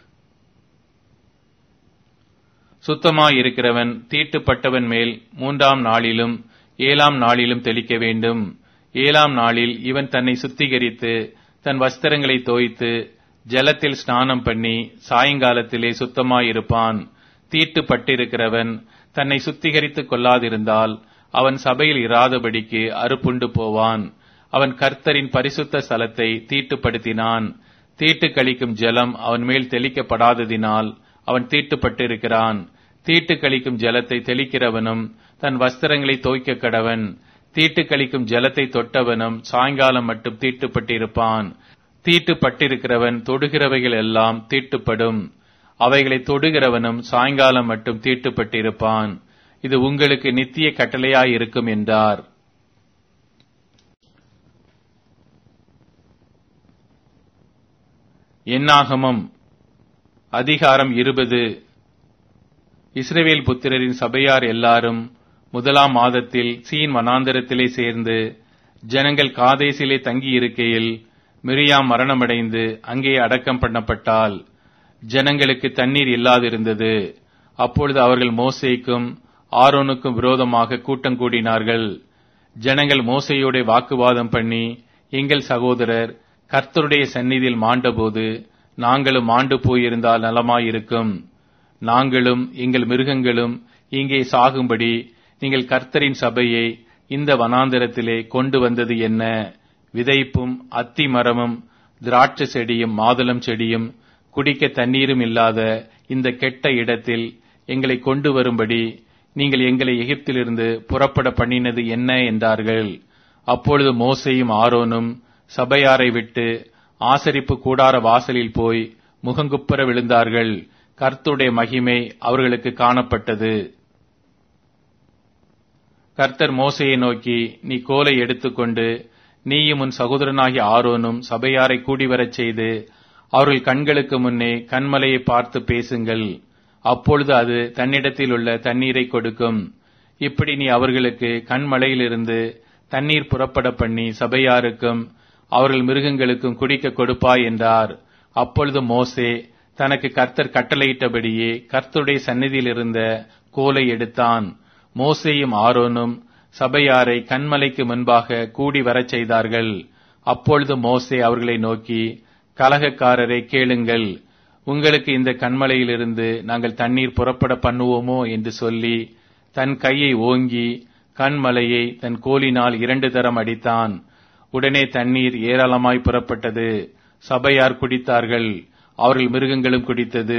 சுத்தமாயிருக்கிறவன் தீட்டுப்பட்டவன் மேல் மூன்றாம் நாளிலும் ஏழாம் நாளிலும் தெளிக்க வேண்டும் ஏழாம் நாளில் இவன் தன்னை சுத்திகரித்து தன் வஸ்திரங்களை தோய்த்து ஜலத்தில் ஸ்நானம் பண்ணி சாயங்காலத்திலே சுத்தமாயிருப்பான் தீட்டுப்பட்டிருக்கிறவன் தன்னை சுத்திகரித்துக் கொள்ளாதிருந்தால் அவன் சபையில் இராதபடிக்கு அறுப்புண்டு போவான் அவன் கர்த்தரின் பரிசுத்த ஸ்தலத்தை தீட்டுப்படுத்தினான் தீட்டு கழிக்கும் ஜலம் அவன் மேல் தெளிக்கப்படாததினால் அவன் தீட்டுப்பட்டிருக்கிறான் தீட்டு கழிக்கும் ஜலத்தை தெளிக்கிறவனும் தன் வஸ்திரங்களை தோய்க்க கடவன் தீட்டு கழிக்கும் ஜலத்தை தொட்டவனும் சாயங்காலம் மட்டும் தீட்டுப்பட்டிருப்பான் தீட்டுப்பட்டிருக்கிறவன் தொடுகிறவைகள் எல்லாம் தீட்டுப்படும் அவைகளை தொடுகிறவனும் சாயங்காலம் மட்டும் தீட்டுப்பட்டிருப்பான் இது உங்களுக்கு நித்திய கட்டளையாயிருக்கும் என்றார் என்னாகமம் அதிகாரம் இருபது இஸ்ரவேல் புத்திரரின் சபையார் எல்லாரும் முதலாம் மாதத்தில் சீன் வனாந்தரத்திலே சேர்ந்து ஜனங்கள் காதேசிலே தங்கியிருக்கையில் மிரியாம் மரணமடைந்து அங்கே அடக்கம் பண்ணப்பட்டால் ஜனங்களுக்கு தண்ணீர் இல்லாதிருந்தது அப்பொழுது அவர்கள் மோசேக்கும் ஆரோனுக்கும் விரோதமாக கூட்டம் கூடினார்கள் ஜனங்கள் மோசையோட வாக்குவாதம் பண்ணி எங்கள் சகோதரர் கர்த்தருடைய சந்நிதியில் மாண்டபோது நாங்களும் மாண்டு போயிருந்தால் நலமாயிருக்கும் நாங்களும் எங்கள் மிருகங்களும் இங்கே சாகும்படி நீங்கள் கர்த்தரின் சபையை இந்த வனாந்தரத்திலே கொண்டு வந்தது என்ன விதைப்பும் அத்தி மரமும் திராட்சை செடியும் மாதுளம் செடியும் குடிக்க தண்ணீரும் இல்லாத இந்த கெட்ட இடத்தில் எங்களை கொண்டு வரும்படி நீங்கள் எங்களை எகிப்திலிருந்து புறப்பட பண்ணினது என்ன என்றார்கள் அப்பொழுது மோசையும் ஆரோனும் சபையாரை விட்டு ஆசரிப்பு கூடார வாசலில் போய் முகங்குப்புற விழுந்தார்கள் கர்த்துடைய மகிமை அவர்களுக்கு காணப்பட்டது கர்த்தர் மோசையை நோக்கி நீ கோலை எடுத்துக்கொண்டு நீயும் உன் சகோதரனாகிய ஆரோனும் சபையாரை கூடிவரச் செய்து அவர்கள் கண்களுக்கு முன்னே கண்மலையை பார்த்து பேசுங்கள் அப்பொழுது அது தன்னிடத்தில் உள்ள தண்ணீரை கொடுக்கும் இப்படி நீ அவர்களுக்கு கண்மலையிலிருந்து தண்ணீர் புறப்பட பண்ணி சபையாருக்கும் அவர்கள் மிருகங்களுக்கும் குடிக்க கொடுப்பாய் என்றார் அப்பொழுது மோசே தனக்கு கர்த்தர் கட்டளையிட்டபடியே கர்த்தருடைய சந்நிதியில் இருந்த கோலை எடுத்தான் மோசேயும் ஆரோனும் சபையாரை கண்மலைக்கு முன்பாக கூடி வரச் செய்தார்கள் அப்பொழுது மோசே அவர்களை நோக்கி கலகக்காரரை கேளுங்கள் உங்களுக்கு இந்த கண்மலையிலிருந்து நாங்கள் தண்ணீர் புறப்பட பண்ணுவோமோ என்று சொல்லி தன் கையை ஓங்கி கண்மலையை தன் கோலினால் இரண்டு தரம் அடித்தான் உடனே தண்ணீர் ஏராளமாய் புறப்பட்டது சபையார் குடித்தார்கள் அவர்கள் மிருகங்களும் குடித்தது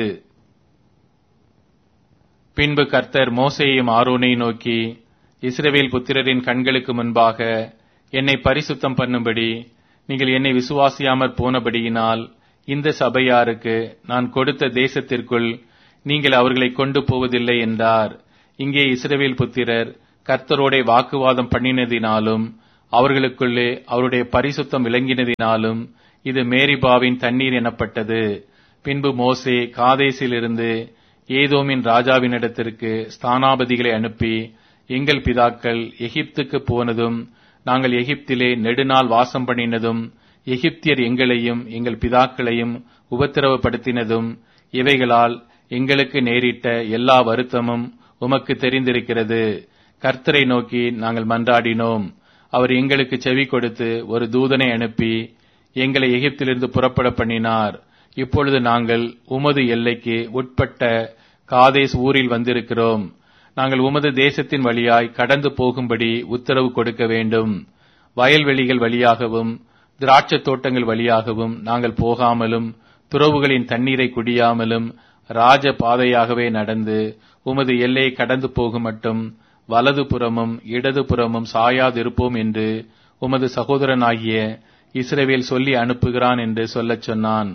பின்பு கர்த்தர் மோசையையும் ஆரோனை நோக்கி இஸ்ரவேல் புத்திரரின் கண்களுக்கு முன்பாக என்னை பரிசுத்தம் பண்ணும்படி நீங்கள் என்னை விசுவாசியாமற் போனபடியினால் இந்த சபையாருக்கு நான் கொடுத்த தேசத்திற்குள் நீங்கள் அவர்களை கொண்டு போவதில்லை என்றார் இங்கே இஸ்ரவேல் புத்திரர் கர்த்தரோட வாக்குவாதம் பண்ணினதினாலும் அவர்களுக்குள்ளே அவருடைய பரிசுத்தம் விளங்கினதினாலும் இது மேரிபாவின் தண்ணீர் எனப்பட்டது பின்பு மோசே காதேசிலிருந்து ஏதோமின் ராஜாவினிடத்திற்கு ஸ்தானாபதிகளை அனுப்பி எங்கள் பிதாக்கள் எகிப்துக்கு போனதும் நாங்கள் எகிப்திலே நெடுநாள் வாசம் பண்ணினதும் எகிப்தியர் எங்களையும் எங்கள் பிதாக்களையும் உபத்திரவப்படுத்தினதும் இவைகளால் எங்களுக்கு நேரிட்ட எல்லா வருத்தமும் உமக்கு தெரிந்திருக்கிறது கர்த்தரை நோக்கி நாங்கள் மன்றாடினோம் அவர் எங்களுக்கு செவி கொடுத்து ஒரு தூதனை அனுப்பி எங்களை எகிப்திலிருந்து புறப்பட பண்ணினார் இப்பொழுது நாங்கள் உமது எல்லைக்கு உட்பட்ட காதேஸ் ஊரில் வந்திருக்கிறோம் நாங்கள் உமது தேசத்தின் வழியாய் கடந்து போகும்படி உத்தரவு கொடுக்க வேண்டும் வயல்வெளிகள் வழியாகவும் திராட்சத் தோட்டங்கள் வழியாகவும் நாங்கள் போகாமலும் துறவுகளின் தண்ணீரை குடியாமலும் ராஜ பாதையாகவே நடந்து உமது எல்லையை கடந்து போகும் மட்டும் வலது புறமும் இடது புறமும் சாயாதிருப்போம் என்று உமது சகோதரனாகிய இஸ்ரவேல் சொல்லி அனுப்புகிறான் என்று சொல்லச் சொன்னான்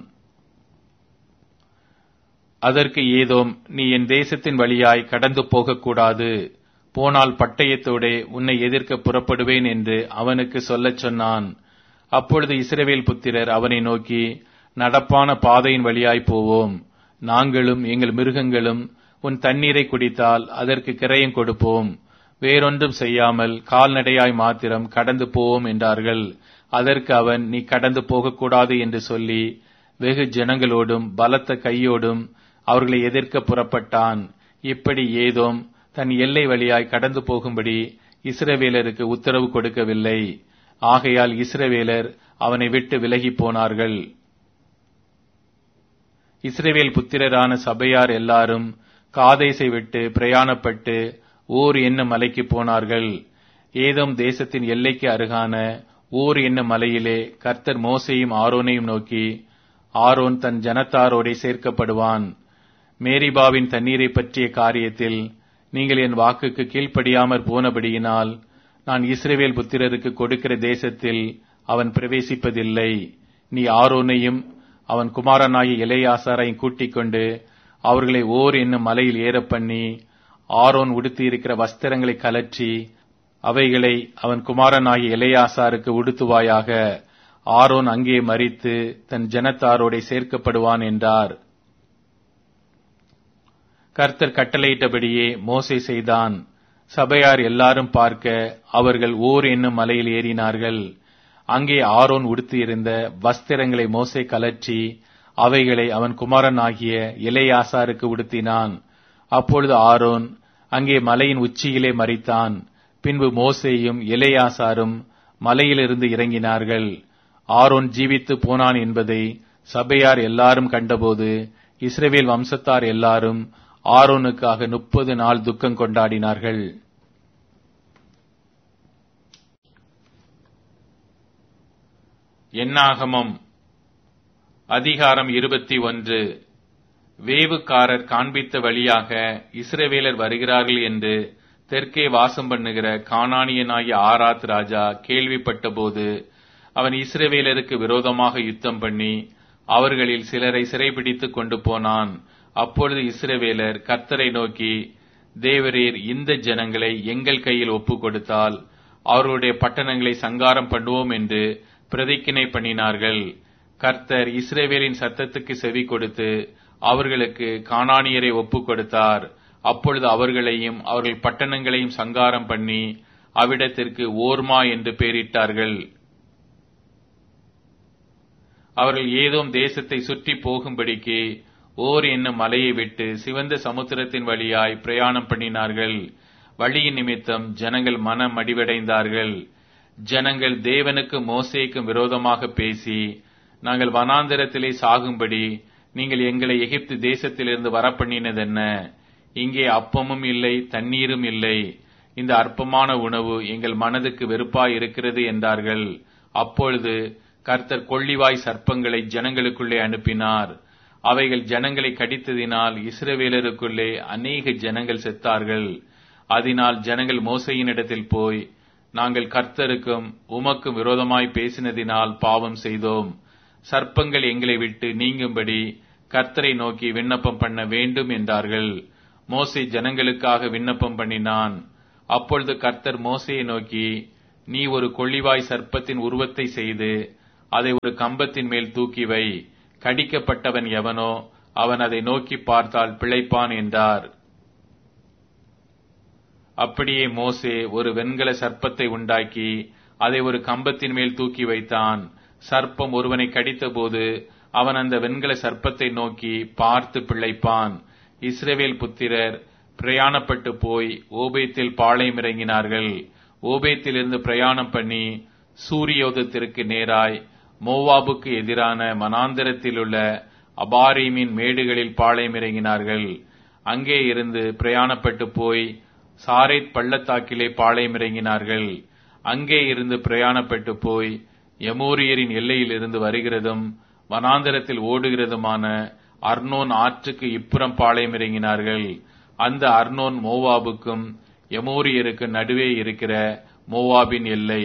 அதற்கு ஏதோம் நீ என் தேசத்தின் வழியாய் கடந்து போகக்கூடாது போனால் பட்டயத்தோடே உன்னை எதிர்க்க புறப்படுவேன் என்று அவனுக்கு சொல்லச் சொன்னான் அப்பொழுது இஸ்ரவேல் புத்திரர் அவனை நோக்கி நடப்பான பாதையின் வழியாய் போவோம் நாங்களும் எங்கள் மிருகங்களும் உன் தண்ணீரை குடித்தால் அதற்கு கிரயம் கொடுப்போம் வேறொன்றும் செய்யாமல் கால்நடையாய் மாத்திரம் கடந்து போவோம் என்றார்கள் அதற்கு அவன் நீ கடந்து போகக்கூடாது என்று சொல்லி வெகு ஜனங்களோடும் பலத்த கையோடும் அவர்களை எதிர்க்க புறப்பட்டான் இப்படி ஏதோம் தன் எல்லை வழியாய் கடந்து போகும்படி இஸ்ரவேலருக்கு உத்தரவு கொடுக்கவில்லை ஆகையால் இஸ்ரவேலர் அவனை விட்டு விலகி போனார்கள் இஸ்ரவேல் புத்திரரான சபையார் எல்லாரும் காதேசை விட்டு பிரயாணப்பட்டு ஊர் என்னும் மலைக்கு போனார்கள் ஏதோம் தேசத்தின் எல்லைக்கு அருகான ஊர் என்னும் மலையிலே கர்த்தர் மோசையும் ஆரோனையும் நோக்கி ஆரோன் தன் ஜனத்தாரோடே சேர்க்கப்படுவான் மேரிபாவின் தண்ணீரை பற்றிய காரியத்தில் நீங்கள் என் வாக்குக்கு கீழ்ப்படியாமற் போனபடியினால் நான் இஸ்ரேவேல் புத்திரருக்கு கொடுக்கிற தேசத்தில் அவன் பிரவேசிப்பதில்லை நீ ஆரோனையும் அவன் குமாரனாகிய இளையாசாரையும் கூட்டிக் கொண்டு அவர்களை ஓர் என்னும் மலையில் ஏறப் பண்ணி ஆரோன் உடுத்தியிருக்கிற வஸ்திரங்களை கலற்றி அவைகளை அவன் குமாரனாகிய இளையாசாருக்கு உடுத்துவாயாக ஆரோன் அங்கே மறித்து தன் ஜனத்தாரோடே சேர்க்கப்படுவான் என்றார் கர்த்தர் கட்டளையிட்டபடியே மோசே செய்தான் சபையார் எல்லாரும் பார்க்க அவர்கள் ஓர் என்னும் மலையில் ஏறினார்கள் அங்கே ஆரோன் உடுத்தியிருந்த வஸ்திரங்களை மோசே கலற்றி அவைகளை அவன் குமாரன் ஆகிய இளையாசாருக்கு உடுத்தினான் அப்பொழுது ஆரோன் அங்கே மலையின் உச்சியிலே மறித்தான் பின்பு மோசேயும் இளையாசாரும் மலையிலிருந்து இறங்கினார்கள் ஆரோன் ஜீவித்து போனான் என்பதை சபையார் எல்லாரும் கண்டபோது இஸ்ரேவேல் வம்சத்தார் எல்லாரும் ஆரோனுக்காக முப்பது நாள் துக்கம் கொண்டாடினார்கள் என்னாகமம் அதிகாரம் இருபத்தி ஒன்று வேவுக்காரர் காண்பித்த வழியாக இஸ்ரவேலர் வருகிறார்கள் என்று தெற்கே வாசம் பண்ணுகிற கானானியனாகிய ஆராத் ராஜா கேள்விப்பட்டபோது அவன் இஸ்ரவேலருக்கு விரோதமாக யுத்தம் பண்ணி அவர்களில் சிலரை சிறைபிடித்துக் கொண்டு போனான் அப்பொழுது இஸ்ரவேலர் கர்த்தரை நோக்கி தேவரீர் இந்த ஜனங்களை எங்கள் கையில் ஒப்புக் கொடுத்தால் அவர்களுடைய பட்டணங்களை சங்காரம் பண்ணுவோம் என்று பிரதிக்கினை பண்ணினார்கள் கர்த்தர் இஸ்ரேவேலின் சத்தத்துக்கு செவி கொடுத்து அவர்களுக்கு கானானியரை ஒப்புக் கொடுத்தார் அப்பொழுது அவர்களையும் அவர்கள் பட்டணங்களையும் சங்காரம் பண்ணி அவ்விடத்திற்கு ஓர்மா என்று பெயரிட்டார்கள் அவர்கள் ஏதோம் தேசத்தை சுற்றி போகும்படிக்கு ஓர் என்னும் மலையை விட்டு சிவந்த சமுத்திரத்தின் வழியாய் பிரயாணம் பண்ணினார்கள் வழியின் நிமித்தம் ஜனங்கள் மனம் அடிவடைந்தார்கள் ஜனங்கள் தேவனுக்கு மோசேக்கும் விரோதமாக பேசி நாங்கள் வனாந்தரத்திலே சாகும்படி நீங்கள் எங்களை எகிப்து தேசத்திலிருந்து வரப்பண்ணினதென்ன இங்கே அப்பமும் இல்லை தண்ணீரும் இல்லை இந்த அற்பமான உணவு எங்கள் மனதுக்கு வெறுப்பாய் இருக்கிறது என்றார்கள் அப்பொழுது கர்த்தர் கொள்ளிவாய் சர்ப்பங்களை ஜனங்களுக்குள்ளே அனுப்பினார் அவைகள் ஜனங்களை கடித்ததினால் இஸ்ரவேலருக்குள்ளே அநேக ஜனங்கள் செத்தார்கள் அதனால் ஜனங்கள் மோசையினிடத்தில் போய் நாங்கள் கர்த்தருக்கும் உமக்கும் விரோதமாய் பேசினதினால் பாவம் செய்தோம் சர்ப்பங்கள் எங்களை விட்டு நீங்கும்படி கர்த்தரை நோக்கி விண்ணப்பம் பண்ண வேண்டும் என்றார்கள் மோசே ஜனங்களுக்காக விண்ணப்பம் பண்ணினான் அப்பொழுது கர்த்தர் மோசையை நோக்கி நீ ஒரு கொள்ளிவாய் சர்ப்பத்தின் உருவத்தை செய்து அதை ஒரு கம்பத்தின் மேல் தூக்கி வை கடிக்கப்பட்டவன் எவனோ அவன் அதை நோக்கி பார்த்தால் பிழைப்பான் என்றார் அப்படியே மோசே ஒரு வெண்கல சர்ப்பத்தை உண்டாக்கி அதை ஒரு கம்பத்தின் மேல் தூக்கி வைத்தான் சர்ப்பம் ஒருவனை கடித்தபோது அவன் அந்த வெண்கல சர்ப்பத்தை நோக்கி பார்த்து பிழைப்பான் இஸ்ரவேல் புத்திரர் பிரயாணப்பட்டு போய் ஓபேத்தில் பாளையம் இறங்கினார்கள் ஓபேத்திலிருந்து பிரயாணம் பண்ணி சூரியோதத்திற்கு நேராய் மோவாபுக்கு எதிரான மனாந்தரத்தில் உள்ள அபாரீமின் மேடுகளில் பாளையம் இறங்கினார்கள் அங்கே இருந்து பிரயாணப்பட்டு போய் சாரேத் பள்ளத்தாக்கிலே பாளையம் இறங்கினார்கள் அங்கே இருந்து பிரயாணப்பட்டு போய் எமோரியரின் எல்லையில் இருந்து வருகிறதும் வனாந்தரத்தில் ஓடுகிறதுமான அர்னோன் ஆற்றுக்கு இப்புறம் பாளையம் இறங்கினார்கள் அந்த அர்னோன் மோவாபுக்கும் எமோரியருக்கு நடுவே இருக்கிற மோவாபின் எல்லை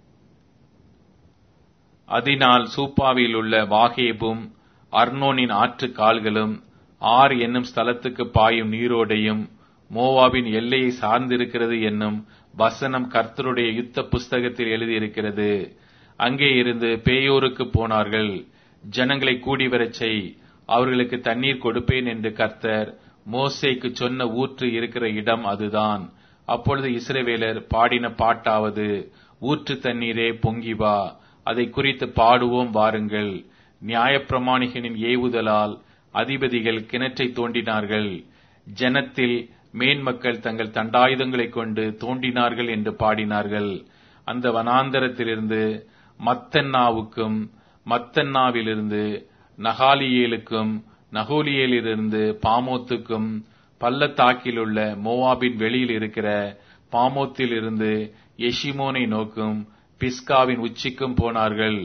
அதனால் சூப்பாவில் உள்ள வாகேபும் அர்னோனின் ஆற்று கால்களும் ஆர் என்னும் ஸ்தலத்துக்கு பாயும் நீரோடையும் மோவாபின் எல்லையை சார்ந்திருக்கிறது என்னும் வசனம் கர்த்தருடைய யுத்த புஸ்தகத்தில் எழுதியிருக்கிறது அங்கே இருந்து பேயோருக்கு போனார்கள் ஜனங்களை கூடி வரச் செய் அவர்களுக்கு தண்ணீர் கொடுப்பேன் என்று கர்த்தர் மோசேக்கு சொன்ன ஊற்று இருக்கிற இடம் அதுதான் அப்பொழுது இஸ்ரவேலர் பாடின பாட்டாவது ஊற்று தண்ணீரே பொங்கி வா அதை குறித்து பாடுவோம் வாருங்கள் நியாயப்பிரமாணிகனின் ஏவுதலால் அதிபதிகள் கிணற்றை தோண்டினார்கள் ஜனத்தில் மேன்மக்கள் தங்கள் தண்டாயுதங்களைக் கொண்டு தோண்டினார்கள் என்று பாடினார்கள் அந்த வனாந்தரத்திலிருந்து மத்தன்னாவுக்கும் மத்தன்னாவிலிருந்து நகாலியேலுக்கும் நகோலியேலிருந்து பாமோத்துக்கும் பள்ளத்தாக்கிலுள்ள மோவாபின் வெளியில் இருக்கிற பாமோத்தில் இருந்து எஷிமோனை நோக்கும் பிஸ்காவின் உச்சிக்கும் போனார்கள்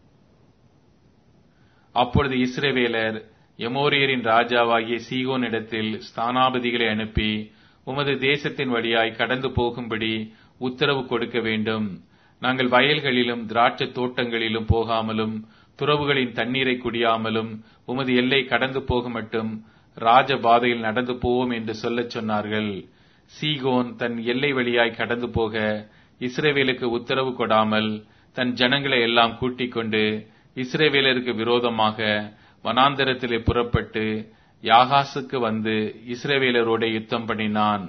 அப்பொழுது இஸ்ரவேலர் எமோரியரின் ராஜாவாகிய சீகோனிடத்தில் ஸ்தானாபதிகளை அனுப்பி உமது தேசத்தின் வழியாய் கடந்து போகும்படி உத்தரவு கொடுக்க வேண்டும் நாங்கள் வயல்களிலும் திராட்சை தோட்டங்களிலும் போகாமலும் துறவுகளின் தண்ணீரை குடியாமலும் உமது எல்லை கடந்து போக மட்டும் ராஜபாதையில் நடந்து போவோம் என்று சொல்லச் சொன்னார்கள் சீகோன் தன் எல்லை வழியாய் கடந்து போக இஸ்ரேவேலுக்கு உத்தரவு கொடாமல் தன் ஜனங்களை எல்லாம் கூட்டிக் கொண்டு இஸ்ரேவேலருக்கு விரோதமாக வனாந்தரத்திலே புறப்பட்டு யாகாசுக்கு வந்து இஸ்ரேவேலரோட யுத்தம் பண்ணினான்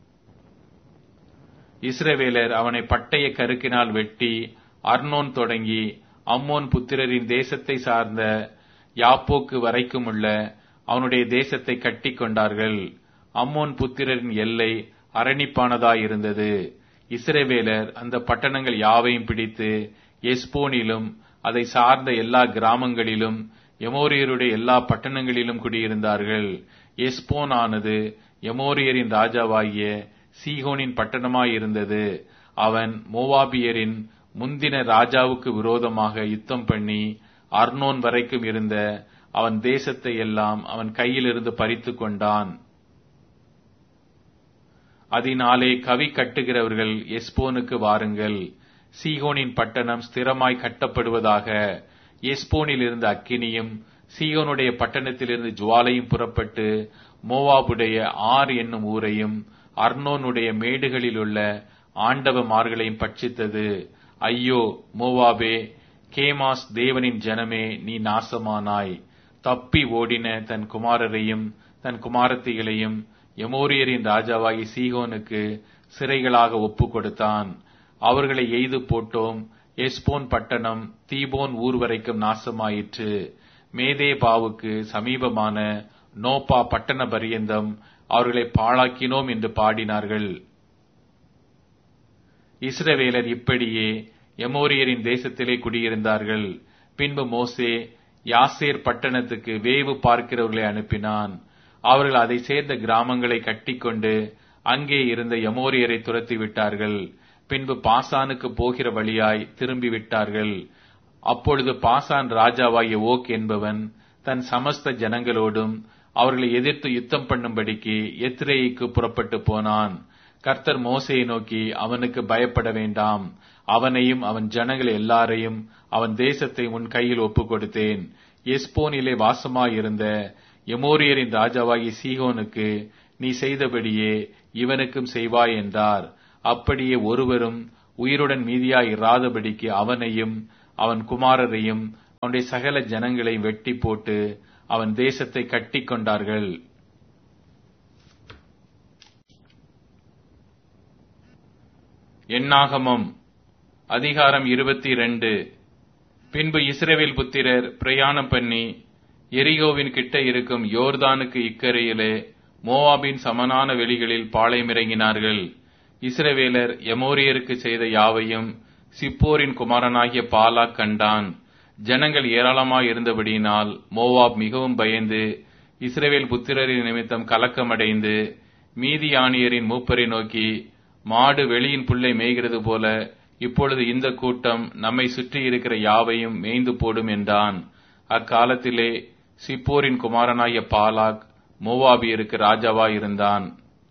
இஸ்ரவேலர் அவனை பட்டய கருக்கினால் வெட்டி அர்னோன் தொடங்கி அம்மோன் புத்திரரின் தேசத்தை சார்ந்த யாப்போக்கு வரைக்கும் உள்ள அவனுடைய தேசத்தை கட்டி கொண்டார்கள் அம்மோன் புத்திரரின் எல்லை அரணிப்பானதாயிருந்தது இஸ்ரவேலர் அந்த பட்டணங்கள் யாவையும் பிடித்து எஸ்போனிலும் அதை சார்ந்த எல்லா கிராமங்களிலும் எமோரியருடைய எல்லா பட்டணங்களிலும் குடியிருந்தார்கள் எஸ்போன் ஆனது எமோரியரின் ராஜாவாகிய சீகோனின் பட்டணமாயிருந்தது அவன் மோவாபியரின் முந்தின ராஜாவுக்கு விரோதமாக யுத்தம் பண்ணி அர்னோன் வரைக்கும் இருந்த அவன் தேசத்தை எல்லாம் அவன் கையிலிருந்து பறித்து கொண்டான் அதனாலே கவி கட்டுகிறவர்கள் எஸ்போனுக்கு வாருங்கள் சீகோனின் பட்டணம் ஸ்திரமாய் கட்டப்படுவதாக எஸ்போனில் இருந்த அக்கினியும் சீகோனுடைய பட்டணத்திலிருந்து ஜுவாலையும் புறப்பட்டு மோவாபுடைய ஆர் என்னும் ஊரையும் அர்னோனுடைய மேடுகளில் உள்ள ஆண்டவமார்களையும் பட்சித்தது ஐயோ மோவாபே கேமாஸ் தேவனின் ஜனமே நீ நாசமானாய் தப்பி ஓடின தன் குமாரரையும் தன் குமாரத்திகளையும் எமோரியரின் ராஜாவாகி சீகோனுக்கு சிறைகளாக ஒப்பு கொடுத்தான் அவர்களை எய்து போட்டோம் எஸ்போன் பட்டணம் தீபோன் ஊர் வரைக்கும் நாசமாயிற்று மேதேபாவுக்கு சமீபமான நோப்பா பட்டண பரியந்தம் அவர்களை பாழாக்கினோம் என்று பாடினார்கள் இஸ்ரவேலர் இப்படியே எமோரியரின் தேசத்திலே குடியிருந்தார்கள் பின்பு மோசே யாசேர் பட்டணத்துக்கு வேவு பார்க்கிறவர்களை அனுப்பினான் அவர்கள் அதை சேர்ந்த கிராமங்களை கட்டிக்கொண்டு அங்கே இருந்த எமோரியரை துரத்தி விட்டார்கள் பின்பு பாசானுக்கு போகிற வழியாய் திரும்பி விட்டார்கள் அப்பொழுது பாசான் ராஜாவாகிய ஓக் என்பவன் தன் சமஸ்த ஜனங்களோடும் அவர்களை எதிர்த்து யுத்தம் பண்ணும்படிக்கு எத்திரேய்க்கு புறப்பட்டு போனான் கர்த்தர் மோசையை நோக்கி அவனுக்கு பயப்பட வேண்டாம் அவனையும் அவன் ஜனங்கள் எல்லாரையும் அவன் தேசத்தை உன் கையில் ஒப்புக் கொடுத்தேன் எஸ்போனிலே வாசமாயிருந்த எமோரியரின் ராஜாவாகிய சீகோனுக்கு நீ செய்தபடியே இவனுக்கும் செய்வாய் என்றார் அப்படியே ஒருவரும் உயிருடன் மீதியாய் இராதபடிக்கு அவனையும் அவன் குமாரரையும் அவனுடைய சகல ஜனங்களை வெட்டி போட்டு அவன் தேசத்தை கட்டி கொண்டார்கள் எண்ணாகமம் அதிகாரம் இருபத்தி இரண்டு பின்பு இஸ்ரவேல் புத்திரர் பிரயாணம் பண்ணி எரிகோவின் கிட்ட இருக்கும் யோர்தானுக்கு இக்கரையிலே மோவாபின் சமனான வெளிகளில் பாளையமிறங்கினார்கள் இஸ்ரவேலர் எமோரியருக்கு செய்த யாவையும் சிப்போரின் குமாரனாகிய பாலா கண்டான் ஜனங்கள் ஏராளமாய் இருந்தபடியினால் மோவாப் மிகவும் பயந்து இஸ்ரவேல் புத்திரரின் நிமித்தம் கலக்கமடைந்து மீதியானியரின் மூப்பரை நோக்கி மாடு வெளியின் புல்லை மேய்கிறது போல இப்பொழுது இந்த கூட்டம் நம்மை சுற்றி இருக்கிற யாவையும் மேய்ந்து போடும் என்றான் அக்காலத்திலே சிப்போரின் குமாரனாகிய பாலாக் மோவாபியருக்கு ராஜாவாயிருந்தான்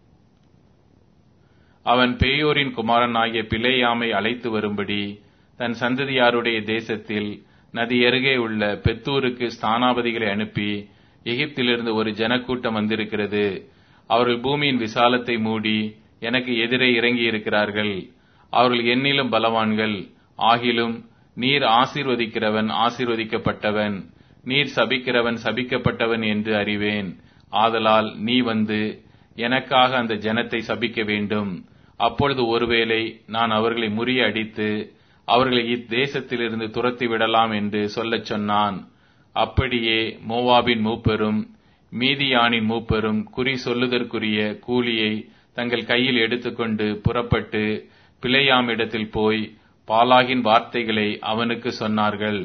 அவன் பேயோரின் குமாரனாகிய பிளேயாமை அழைத்து வரும்படி தன் சந்ததியாருடைய தேசத்தில் நதி அருகே உள்ள பெத்தூருக்கு ஸ்தானாபதிகளை அனுப்பி எகிப்திலிருந்து ஒரு ஜனக்கூட்டம் வந்திருக்கிறது அவர்கள் பூமியின் விசாலத்தை மூடி எனக்கு எதிரே இறங்கி இருக்கிறார்கள் அவர்கள் என்னிலும் பலவான்கள் ஆகிலும் நீர் ஆசீர்வதிக்கிறவன் ஆசீர்வதிக்கப்பட்டவன் நீர் சபிக்கிறவன் சபிக்கப்பட்டவன் என்று அறிவேன் ஆதலால் நீ வந்து எனக்காக அந்த ஜனத்தை சபிக்க வேண்டும் அப்பொழுது ஒருவேளை நான் அவர்களை முறிய அடித்து அவர்களை இத்தேசத்திலிருந்து துரத்தி விடலாம் என்று சொல்லச் சொன்னான் அப்படியே மோவாபின் மூப்பரும் மீதியானின் மூப்பரும் குறி சொல்லுதற்குரிய கூலியை தங்கள் கையில் எடுத்துக்கொண்டு புறப்பட்டு பிழையாமிடத்தில் போய் பாலாகின் வார்த்தைகளை அவனுக்கு சொன்னார்கள்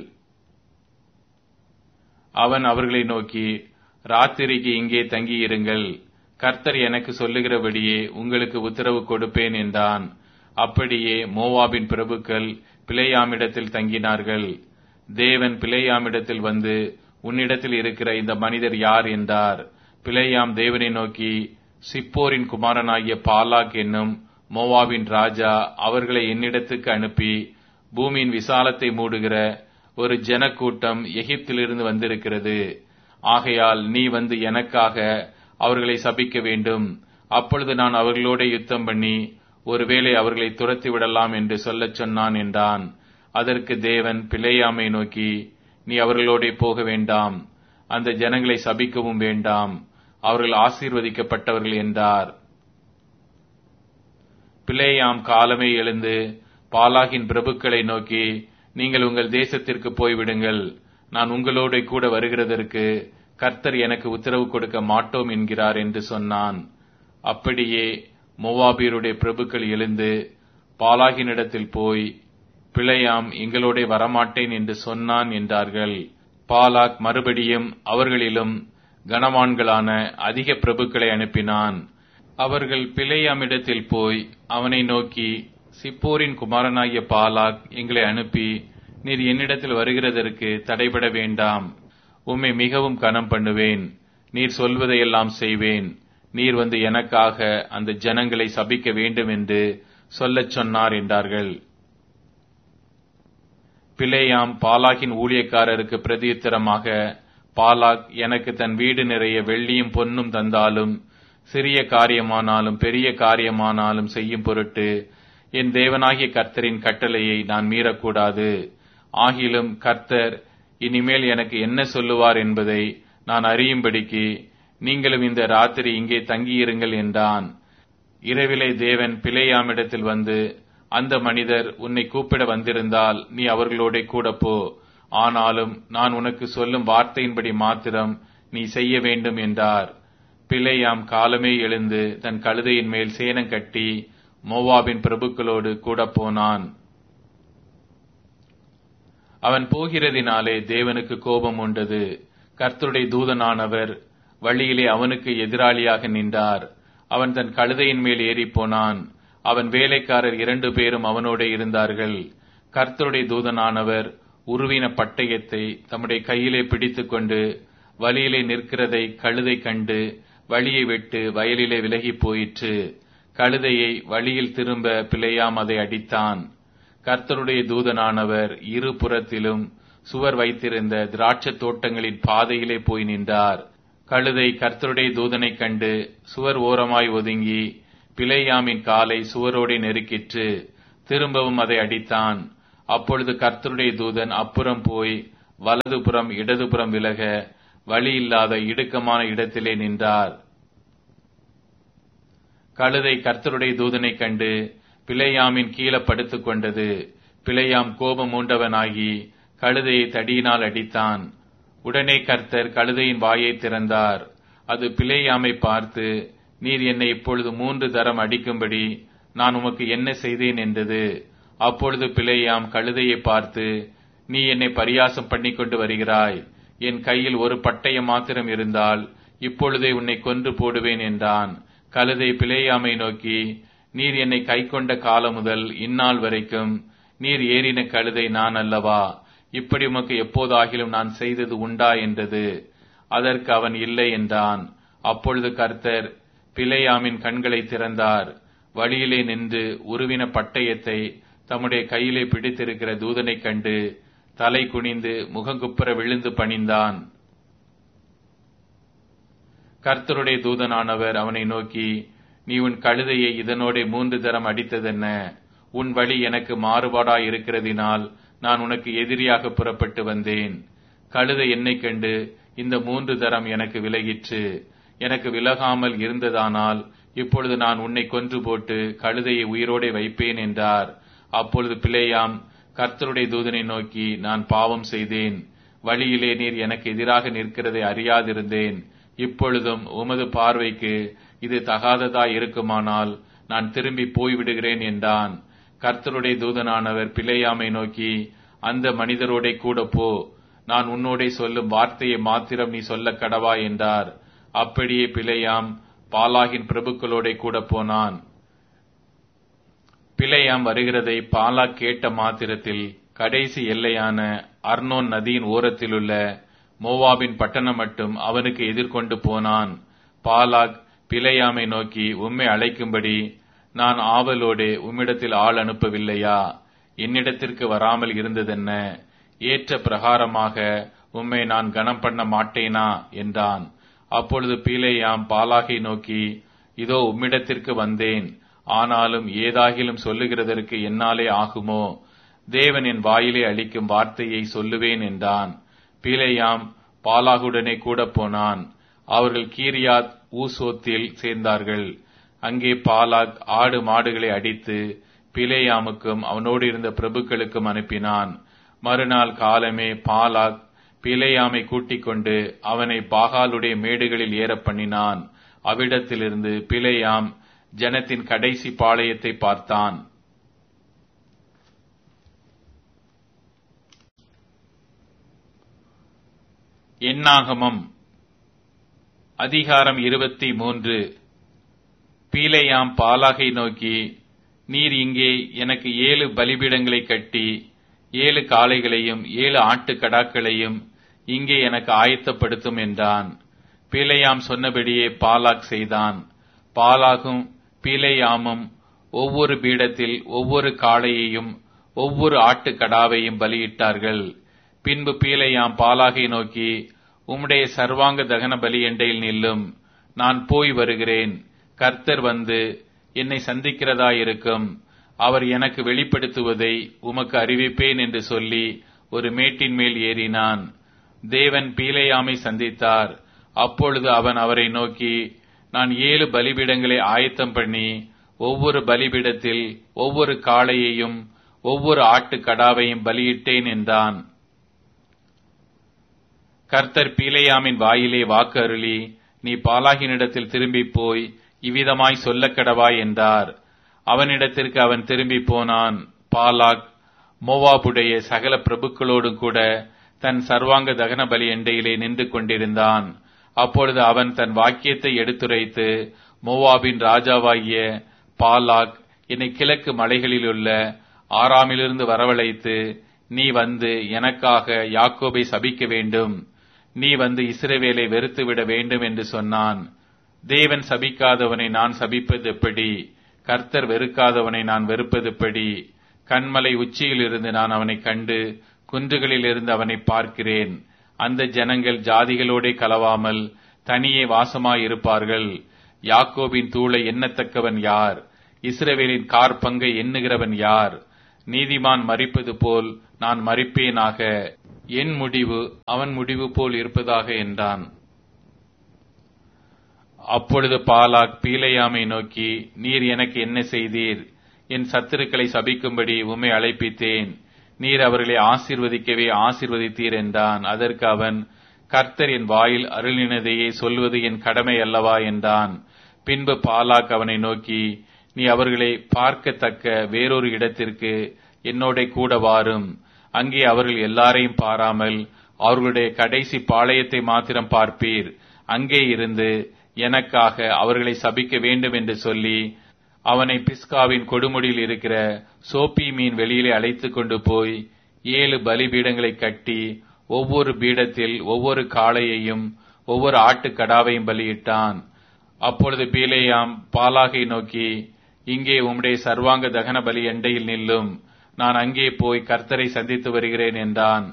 அவன் அவர்களை நோக்கி ராத்திரிக்கு இங்கே தங்கியிருங்கள் கர்த்தர் எனக்கு சொல்லுகிறபடியே உங்களுக்கு உத்தரவு கொடுப்பேன் என்றான் அப்படியே மோவாபின் பிரபுக்கள் பிழையாமிடத்தில் தங்கினார்கள் தேவன் பிழையாமிடத்தில் வந்து உன்னிடத்தில் இருக்கிற இந்த மனிதர் யார் என்றார் பிழையாம் தேவனை நோக்கி சிப்போரின் குமாரனாகிய பாலாக் என்னும் மோவாவின் ராஜா அவர்களை என்னிடத்துக்கு அனுப்பி பூமியின் விசாலத்தை மூடுகிற ஒரு ஜனக்கூட்டம் எகிப்திலிருந்து வந்திருக்கிறது ஆகையால் நீ வந்து எனக்காக அவர்களை சபிக்க வேண்டும் அப்பொழுது நான் அவர்களோட யுத்தம் பண்ணி ஒருவேளை அவர்களை துரத்தி விடலாம் என்று சொல்லச் சொன்னான் என்றான் அதற்கு தேவன் பிழையாமை நோக்கி நீ அவர்களோட போக வேண்டாம் அந்த ஜனங்களை சபிக்கவும் வேண்டாம் அவர்கள் ஆசீர்வதிக்கப்பட்டவர்கள் என்றார் பிளேயாம் காலமே எழுந்து பாலாகின் பிரபுக்களை நோக்கி நீங்கள் உங்கள் தேசத்திற்கு போய்விடுங்கள் நான் உங்களோட கூட வருகிறதற்கு கர்த்தர் எனக்கு உத்தரவு கொடுக்க மாட்டோம் என்கிறார் என்று சொன்னான் அப்படியே மோவாபியருடைய பிரபுக்கள் எழுந்து பாலாகினிடத்தில் போய் பிழையாம் எங்களோட வரமாட்டேன் என்று சொன்னான் என்றார்கள் பாலாக் மறுபடியும் அவர்களிலும் கனவான்களான அதிக பிரபுக்களை அனுப்பினான் அவர்கள் பிழையாமிடத்தில் போய் அவனை நோக்கி சிப்போரின் குமாரனாகிய பாலாக் எங்களை அனுப்பி நீர் என்னிடத்தில் வருகிறதற்கு தடைபட வேண்டாம் உம்மை மிகவும் கனம் பண்ணுவேன் நீர் சொல்வதையெல்லாம் செய்வேன் நீர் வந்து எனக்காக அந்த ஜனங்களை சபிக்க வேண்டும் என்று சொல்லச் சொன்னார் என்றார்கள் பிளேயாம் பாலாகின் ஊழியக்காரருக்கு பிரதியுத்தரமாக பாலாக் எனக்கு தன் வீடு நிறைய வெள்ளியும் பொன்னும் தந்தாலும் சிறிய காரியமானாலும் பெரிய காரியமானாலும் செய்யும் பொருட்டு என் தேவனாகிய கர்த்தரின் கட்டளையை நான் மீறக்கூடாது ஆகிலும் கர்த்தர் இனிமேல் எனக்கு என்ன சொல்லுவார் என்பதை நான் அறியும்படிக்கு நீங்களும் இந்த ராத்திரி இங்கே தங்கியிருங்கள் என்றான் இரவிலே தேவன் பிழையாமிடத்தில் வந்து அந்த மனிதர் உன்னை கூப்பிட வந்திருந்தால் நீ அவர்களோட கூட போ ஆனாலும் நான் உனக்கு சொல்லும் வார்த்தையின்படி மாத்திரம் நீ செய்ய வேண்டும் என்றார் பிழையாம் காலமே எழுந்து தன் கழுதையின் மேல் சேனம் கட்டி மோவாபின் பிரபுக்களோடு கூட போனான் அவன் போகிறதினாலே தேவனுக்கு கோபம் உண்டது கர்த்தருடைய தூதனானவர் வழியிலே அவனுக்கு எதிராளியாக நின்றார் அவன் தன் கழுதையின் மேல் ஏறி போனான் அவன் வேலைக்காரர் இரண்டு பேரும் அவனோட இருந்தார்கள் கர்த்தருடைய தூதனானவர் உருவின பட்டயத்தை தம்முடைய கையிலே பிடித்துக்கொண்டு வழியிலே நிற்கிறதை கழுதை கண்டு வழியை விட்டு வயலிலே விலகி போயிற்று கழுதையை வழியில் திரும்ப பிழையாம் அதை அடித்தான் கர்த்தருடைய தூதனானவர் இரு புறத்திலும் சுவர் வைத்திருந்த திராட்சத் தோட்டங்களின் பாதையிலே போய் நின்றார் கழுதை கர்த்தருடைய தூதனைக் கண்டு சுவர் ஓரமாய் ஒதுங்கி பிலேயாமின் காலை சுவரோடே நெருக்கிற்று திரும்பவும் அதை அடித்தான் அப்பொழுது கர்த்தருடைய தூதன் அப்புறம் போய் வலதுபுறம் இடதுபுறம் விலக வழி இல்லாத இடுக்கமான இடத்திலே நின்றார் கழுதை கர்த்தருடைய தூதனைக் கண்டு பிழையாமின் கீழே படுத்துக் கொண்டது பிழையாம் கோபம் மூண்டவனாகி கழுதையை தடியினால் அடித்தான் உடனே கர்த்தர் கழுதையின் வாயை திறந்தார் அது பிழையாமை பார்த்து நீர் என்னை இப்பொழுது மூன்று தரம் அடிக்கும்படி நான் உமக்கு என்ன செய்தேன் என்றது அப்பொழுது பிழையாம் கழுதையை பார்த்து நீ என்னை பரியாசம் பண்ணிக் கொண்டு வருகிறாய் என் கையில் ஒரு பட்டயம் மாத்திரம் இருந்தால் இப்பொழுதே உன்னை கொன்று போடுவேன் என்றான் கழுதை பிழையாமை நோக்கி நீர் என்னை கை கொண்ட காலம் முதல் இந்நாள் வரைக்கும் நீர் ஏறின கழுதை நான் அல்லவா இப்படி உமக்கு எப்போதாகிலும் நான் செய்தது உண்டா என்றது அதற்கு அவன் இல்லை என்றான் அப்பொழுது கர்த்தர் பிழையாமின் கண்களை திறந்தார் வழியிலே நின்று உருவின பட்டயத்தை தம்முடைய கையிலே பிடித்திருக்கிற தூதனைக் கண்டு தலை குனிந்து முகங்குப்புற விழுந்து பணிந்தான் கர்த்தருடைய தூதனானவர் அவனை நோக்கி நீ உன் கழுதையை இதனோடே மூன்று தரம் அடித்ததென்ன உன் வழி எனக்கு மாறுபாடாய் இருக்கிறதினால் நான் உனக்கு எதிரியாக புறப்பட்டு வந்தேன் கழுதை என்னைக் கண்டு இந்த மூன்று தரம் எனக்கு விலகிற்று எனக்கு விலகாமல் இருந்ததானால் இப்பொழுது நான் உன்னை கொன்று போட்டு கழுதையை உயிரோடே வைப்பேன் என்றார் அப்பொழுது பிளேயாம் கர்த்தருடைய தூதனை நோக்கி நான் பாவம் செய்தேன் வழியிலே நீர் எனக்கு எதிராக நிற்கிறதை அறியாதிருந்தேன் இப்பொழுதும் உமது பார்வைக்கு இது தகாததா இருக்குமானால் நான் திரும்பி போய்விடுகிறேன் என்றான் கர்த்தருடைய தூதனானவர் பிழையாமை நோக்கி அந்த மனிதரோடே கூட போ நான் உன்னோடே சொல்லும் வார்த்தையை மாத்திரம் நீ சொல்ல கடவா என்றார் அப்படியே பிழையாம் பாலாகின் பிரபுக்களோடே கூட போனான் பிழையாம் வருகிறதை பாலா கேட்ட மாத்திரத்தில் கடைசி எல்லையான அர்னோன் நதியின் ஓரத்திலுள்ள மோவாபின் பட்டணம் மட்டும் அவனுக்கு எதிர்கொண்டு போனான் பாலாக் பிழையாமை நோக்கி உம்மை அழைக்கும்படி நான் ஆவலோடு உம்மிடத்தில் ஆள் அனுப்பவில்லையா என்னிடத்திற்கு வராமல் இருந்ததென்ன ஏற்ற பிரகாரமாக உம்மை நான் கனம் பண்ண மாட்டேனா என்றான் அப்பொழுது பீலேயாம் பாலாகை நோக்கி இதோ உம்மிடத்திற்கு வந்தேன் ஆனாலும் ஏதாகிலும் சொல்லுகிறதற்கு என்னாலே ஆகுமோ தேவன் என் வாயிலே அளிக்கும் வார்த்தையை சொல்லுவேன் என்றான் பீலேயாம் பாலாகுடனே கூட போனான் அவர்கள் கீரியாத் ஊசோத்தில் சேர்ந்தார்கள் அங்கே பாலாக் ஆடு மாடுகளை அடித்து பிலேயாமுக்கும் அவனோடு இருந்த பிரபுக்களுக்கும் அனுப்பினான் மறுநாள் காலமே பாலாக் பிலேயாமை கூட்டிக் கொண்டு அவனை பாகாலுடைய மேடுகளில் ஏற பண்ணினான் அவ்விடத்திலிருந்து பிலேயாம் ஜனத்தின் கடைசி பாளையத்தை பார்த்தான் எண்ணாகமம் அதிகாரம் இருபத்தி மூன்று பீலையாம் பாலாகை நோக்கி நீர் இங்கே எனக்கு ஏழு பலிபீடங்களை கட்டி ஏழு காளைகளையும் ஏழு ஆட்டுக்கடாக்களையும் இங்கே எனக்கு ஆயத்தப்படுத்தும் என்றான் பீலையாம் சொன்னபடியே பாலாக் செய்தான் பாலாகும் பீலையாமும் ஒவ்வொரு பீடத்தில் ஒவ்வொரு காளையையும் ஒவ்வொரு ஆட்டுக்கடாவையும் பலியிட்டார்கள் பின்பு பீலையாம் பாலாகை நோக்கி உம்முடைய சர்வாங்க தகன பலி எண்டையில் நில்லும் நான் போய் வருகிறேன் கர்த்தர் வந்து என்னை சந்திக்கிறதாயிருக்கும் அவர் எனக்கு வெளிப்படுத்துவதை உமக்கு அறிவிப்பேன் என்று சொல்லி ஒரு மேட்டின் மேல் ஏறினான் தேவன் பீலையாமை சந்தித்தார் அப்பொழுது அவன் அவரை நோக்கி நான் ஏழு பலிபீடங்களை ஆயத்தம் பண்ணி ஒவ்வொரு பலிபீடத்தில் ஒவ்வொரு காளையையும் ஒவ்வொரு ஆட்டுக்கடாவையும் பலியிட்டேன் என்றான் கர்த்தர் பீலையாமின் வாயிலே வாக்கு அருளி நீ பாலாகினிடத்தில் திரும்பி போய் இவ்விதமாய் சொல்லக் கடவாய் என்றார் அவனிடத்திற்கு அவன் திரும்பி போனான் பாலாக் மோவாபுடைய சகல பிரபுக்களோடும் கூட தன் சர்வாங்க தகன பலி எண்டையிலே நின்று கொண்டிருந்தான் அப்பொழுது அவன் தன் வாக்கியத்தை எடுத்துரைத்து மோவாபின் ராஜாவாகிய பாலாக் என்னை கிழக்கு மலைகளிலுள்ள ஆறாமிலிருந்து வரவழைத்து நீ வந்து எனக்காக யாக்கோபை சபிக்க வேண்டும் நீ வந்து இஸ்ரவேலை வெறுத்துவிட வேண்டும் என்று சொன்னான் தேவன் சபிக்காதவனை நான் சபிப்பது எப்படி கர்த்தர் வெறுக்காதவனை நான் வெறுப்பது எப்படி கண்மலை உச்சியிலிருந்து நான் அவனை கண்டு குன்றுகளிலிருந்து அவனை பார்க்கிறேன் அந்த ஜனங்கள் ஜாதிகளோடே கலவாமல் தனியே வாசமாயிருப்பார்கள் யாக்கோபின் தூளை எண்ணத்தக்கவன் யார் இஸ்ரவேலின் கார்பங்கை எண்ணுகிறவன் யார் நீதிமான் மறிப்பது போல் நான் மறிப்பேனாக என் முடிவு அவன் முடிவு போல் இருப்பதாக என்றான் அப்பொழுது பாலாக் பீலையாமை நோக்கி நீர் எனக்கு என்ன செய்தீர் என் சத்துருக்களை சபிக்கும்படி உம்மை அழைப்பித்தேன் நீர் அவர்களை ஆசீர்வதிக்கவே ஆசீர்வதித்தீர் என்றான் அதற்கு அவன் கர்த்தர் என் வாயில் அருளினதையே சொல்வது என் கடமை அல்லவா என்றான் பின்பு பாலாக் அவனை நோக்கி நீ அவர்களை பார்க்கத்தக்க வேறொரு இடத்திற்கு என்னோட கூட வாரும் அங்கே அவர்கள் எல்லாரையும் பாராமல் அவர்களுடைய கடைசி பாளையத்தை மாத்திரம் பார்ப்பீர் அங்கே இருந்து எனக்காக அவர்களை சபிக்க வேண்டும் என்று சொல்லி அவனை பிஸ்காவின் கொடுமுடியில் இருக்கிற சோப்பி மீன் வெளியிலே அழைத்துக் கொண்டு போய் ஏழு பலிபீடங்களை கட்டி ஒவ்வொரு பீடத்தில் ஒவ்வொரு காளையையும் ஒவ்வொரு ஆட்டுக்கடாவையும் பலியிட்டான் அப்பொழுது பீலேயாம் பாலாகை நோக்கி இங்கே உம்முடைய சர்வாங்க தகன பலி எண்டையில் நில்லும் நான் அங்கே போய் கர்த்தரை சந்தித்து வருகிறேன் என்றான்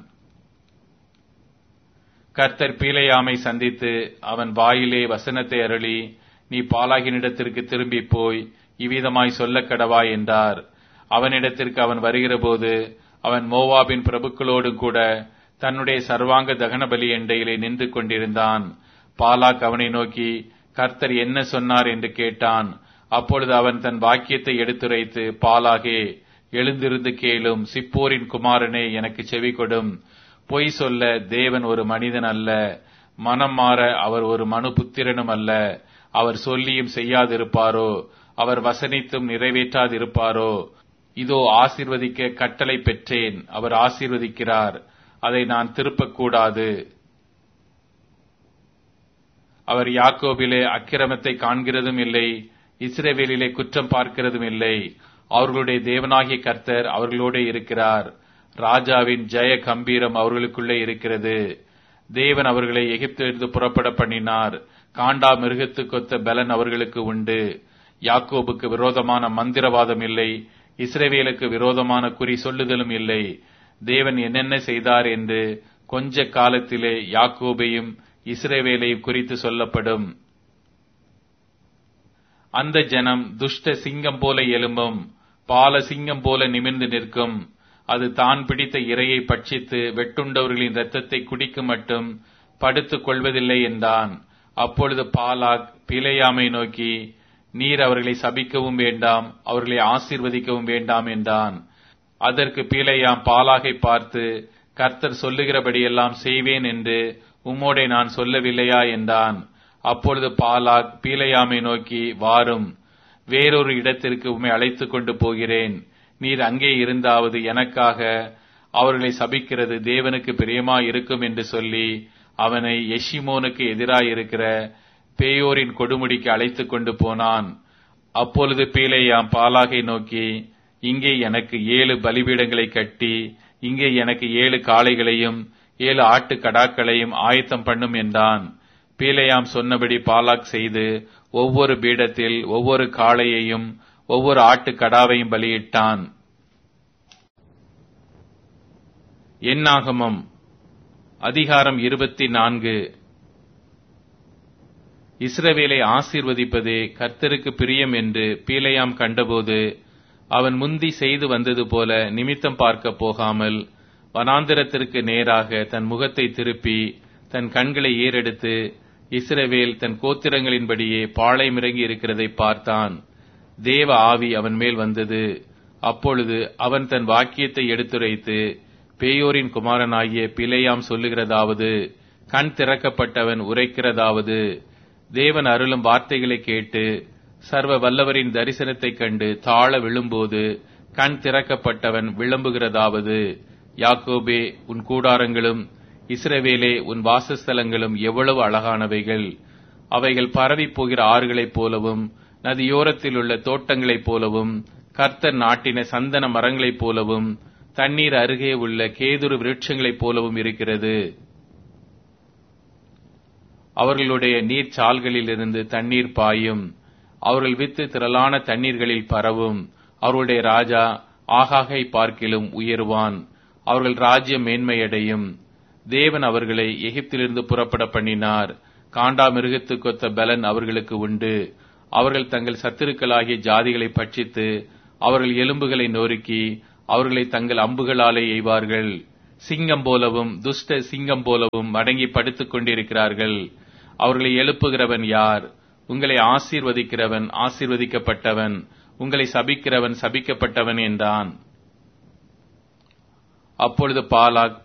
கர்த்தர் பீலையாமை சந்தித்து அவன் வாயிலே வசனத்தை அருளி நீ பாலாகினிடத்திற்கு திரும்பி போய் இவ்விதமாய் சொல்ல கடவா என்றார் அவனிடத்திற்கு அவன் வருகிறபோது அவன் மோவாபின் பிரபுக்களோடு கூட தன்னுடைய சர்வாங்க தகன பலி எண்டையிலே நின்று கொண்டிருந்தான் பாலாக் அவனை நோக்கி கர்த்தர் என்ன சொன்னார் என்று கேட்டான் அப்பொழுது அவன் தன் வாக்கியத்தை எடுத்துரைத்து பாலாகே எழுந்திருந்து கேளும் சிப்போரின் குமாரனே எனக்கு செவி கொடும் பொய் சொல்ல தேவன் ஒரு மனிதன் அல்ல மனம் மாற அவர் ஒரு மனு புத்திரனும் அல்ல அவர் சொல்லியும் செய்யாதிருப்பாரோ அவர் வசனித்தும் நிறைவேற்றாதிருப்பாரோ இதோ ஆசீர்வதிக்க கட்டளை பெற்றேன் அவர் ஆசீர்வதிக்கிறார் அதை நான் திருப்பக்கூடாது அவர் யாக்கோபிலே அக்கிரமத்தை காண்கிறதும் இல்லை இஸ்ரேவேலிலே குற்றம் பார்க்கிறதும் இல்லை அவர்களுடைய தேவனாகிய கர்த்தர் அவர்களோடு இருக்கிறார் ராஜாவின் ஜெய கம்பீரம் அவர்களுக்குள்ளே இருக்கிறது தேவன் அவர்களை எகிப்திலிருந்து புறப்பட பண்ணினார் காண்டா மிருகத்து கொத்த பலன் அவர்களுக்கு உண்டு யாக்கோபுக்கு விரோதமான மந்திரவாதம் இல்லை இஸ்ரேவேலுக்கு விரோதமான குறி சொல்லுதலும் இல்லை தேவன் என்னென்ன செய்தார் என்று கொஞ்ச காலத்திலே யாக்கோபையும் இஸ்ரேவேலையும் குறித்து சொல்லப்படும் அந்த ஜனம் துஷ்ட சிங்கம் போல எலும்பும் பால சிங்கம் போல நிமிர்ந்து நிற்கும் அது தான் பிடித்த இரையை பட்சித்து வெட்டுண்டவர்களின் இரத்தத்தை குடிக்கும் மட்டும் படுத்துக் கொள்வதில்லை என்றான் அப்பொழுது பாலாக் பிழையாமை நோக்கி நீர் அவர்களை சபிக்கவும் வேண்டாம் அவர்களை ஆசீர்வதிக்கவும் வேண்டாம் என்றான் அதற்கு பீலையாம் பாலாகை பார்த்து கர்த்தர் சொல்லுகிறபடியெல்லாம் செய்வேன் என்று உம்மோடே நான் சொல்லவில்லையா என்றான் அப்பொழுது பாலாக் பீலையாமை நோக்கி வாரும் வேறொரு இடத்திற்கு உம்மை அழைத்துக் கொண்டு போகிறேன் நீர் அங்கே இருந்தாவது எனக்காக அவர்களை சபிக்கிறது தேவனுக்கு பிரியமா இருக்கும் என்று சொல்லி அவனை எஷிமோனுக்கு எதிராயிருக்கிற பேயோரின் கொடுமுடிக்கு அழைத்துக் கொண்டு போனான் அப்பொழுது பீலையாம் பாலாகை நோக்கி இங்கே எனக்கு ஏழு பலிபீடங்களை கட்டி இங்கே எனக்கு ஏழு காளைகளையும் ஏழு ஆட்டு கடாக்களையும் ஆயத்தம் பண்ணும் என்றான் பீலையாம் சொன்னபடி பாலாக் செய்து ஒவ்வொரு பீடத்தில் ஒவ்வொரு காளையையும் ஒவ்வொரு ஆட்டு கடாவையும் பலியிட்டான் எண்ணாகமம் அதிகாரம் இருபத்தி நான்கு இஸ்ரவேலை ஆசீர்வதிப்பதே கர்த்தருக்கு பிரியம் என்று பீலையாம் கண்டபோது அவன் முந்தி செய்து வந்தது போல நிமித்தம் பார்க்க போகாமல் வனாந்திரத்திற்கு நேராக தன் முகத்தை திருப்பி தன் கண்களை ஏறெடுத்து இஸ்ரவேல் தன் கோத்திரங்களின்படியே பாளையமிறங்கி இருக்கிறதை பார்த்தான் தேவ ஆவி அவன் மேல் வந்தது அப்பொழுது அவன் தன் வாக்கியத்தை எடுத்துரைத்து பேயோரின் குமாரனாகிய பிழையாம் சொல்லுகிறதாவது கண் திறக்கப்பட்டவன் உரைக்கிறதாவது தேவன் அருளும் வார்த்தைகளை கேட்டு சர்வ வல்லவரின் தரிசனத்தைக் கண்டு தாழ விழும்போது கண் திறக்கப்பட்டவன் விளம்புகிறதாவது யாக்கோபே உன் கூடாரங்களும் இஸ்ரவேலே உன் வாசஸ்தலங்களும் எவ்வளவு அழகானவைகள் அவைகள் பரவி போகிற ஆறுகளைப் போலவும் நதியோரத்தில் உள்ள தோட்டங்களைப் போலவும் கர்த்தர் நாட்டின சந்தன மரங்களைப் போலவும் தண்ணீர் அருகே உள்ள கேதுரு விருட்சங்களைப் போலவும் இருக்கிறது அவர்களுடைய நீர்ச்சால்களிலிருந்து தண்ணீர் பாயும் அவர்கள் வித்து திரளான தண்ணீர்களில் பரவும் அவர்களுடைய ராஜா ஆகாகை பார்க்கிலும் உயர்வான் அவர்கள் ராஜ்யம் மேன்மையடையும் தேவன் அவர்களை எகிப்திலிருந்து புறப்பட பண்ணினார் காண்டா மிருகத்துக்கொத்த பலன் அவர்களுக்கு உண்டு அவர்கள் தங்கள் சத்துருக்களாகிய ஜாதிகளை பட்சித்து அவர்கள் எலும்புகளை நொறுக்கி அவர்களை தங்கள் அம்புகளாலே எய்வார்கள் சிங்கம் போலவும் துஷ்ட சிங்கம் போலவும் மடங்கி படுத்துக் கொண்டிருக்கிறார்கள் அவர்களை எழுப்புகிறவன் யார் உங்களை ஆசீர்வதிக்கிறவன் ஆசீர்வதிக்கப்பட்டவன் உங்களை சபிக்கிறவன் சபிக்கப்பட்டவன் என்றான் அப்பொழுது பாலாக்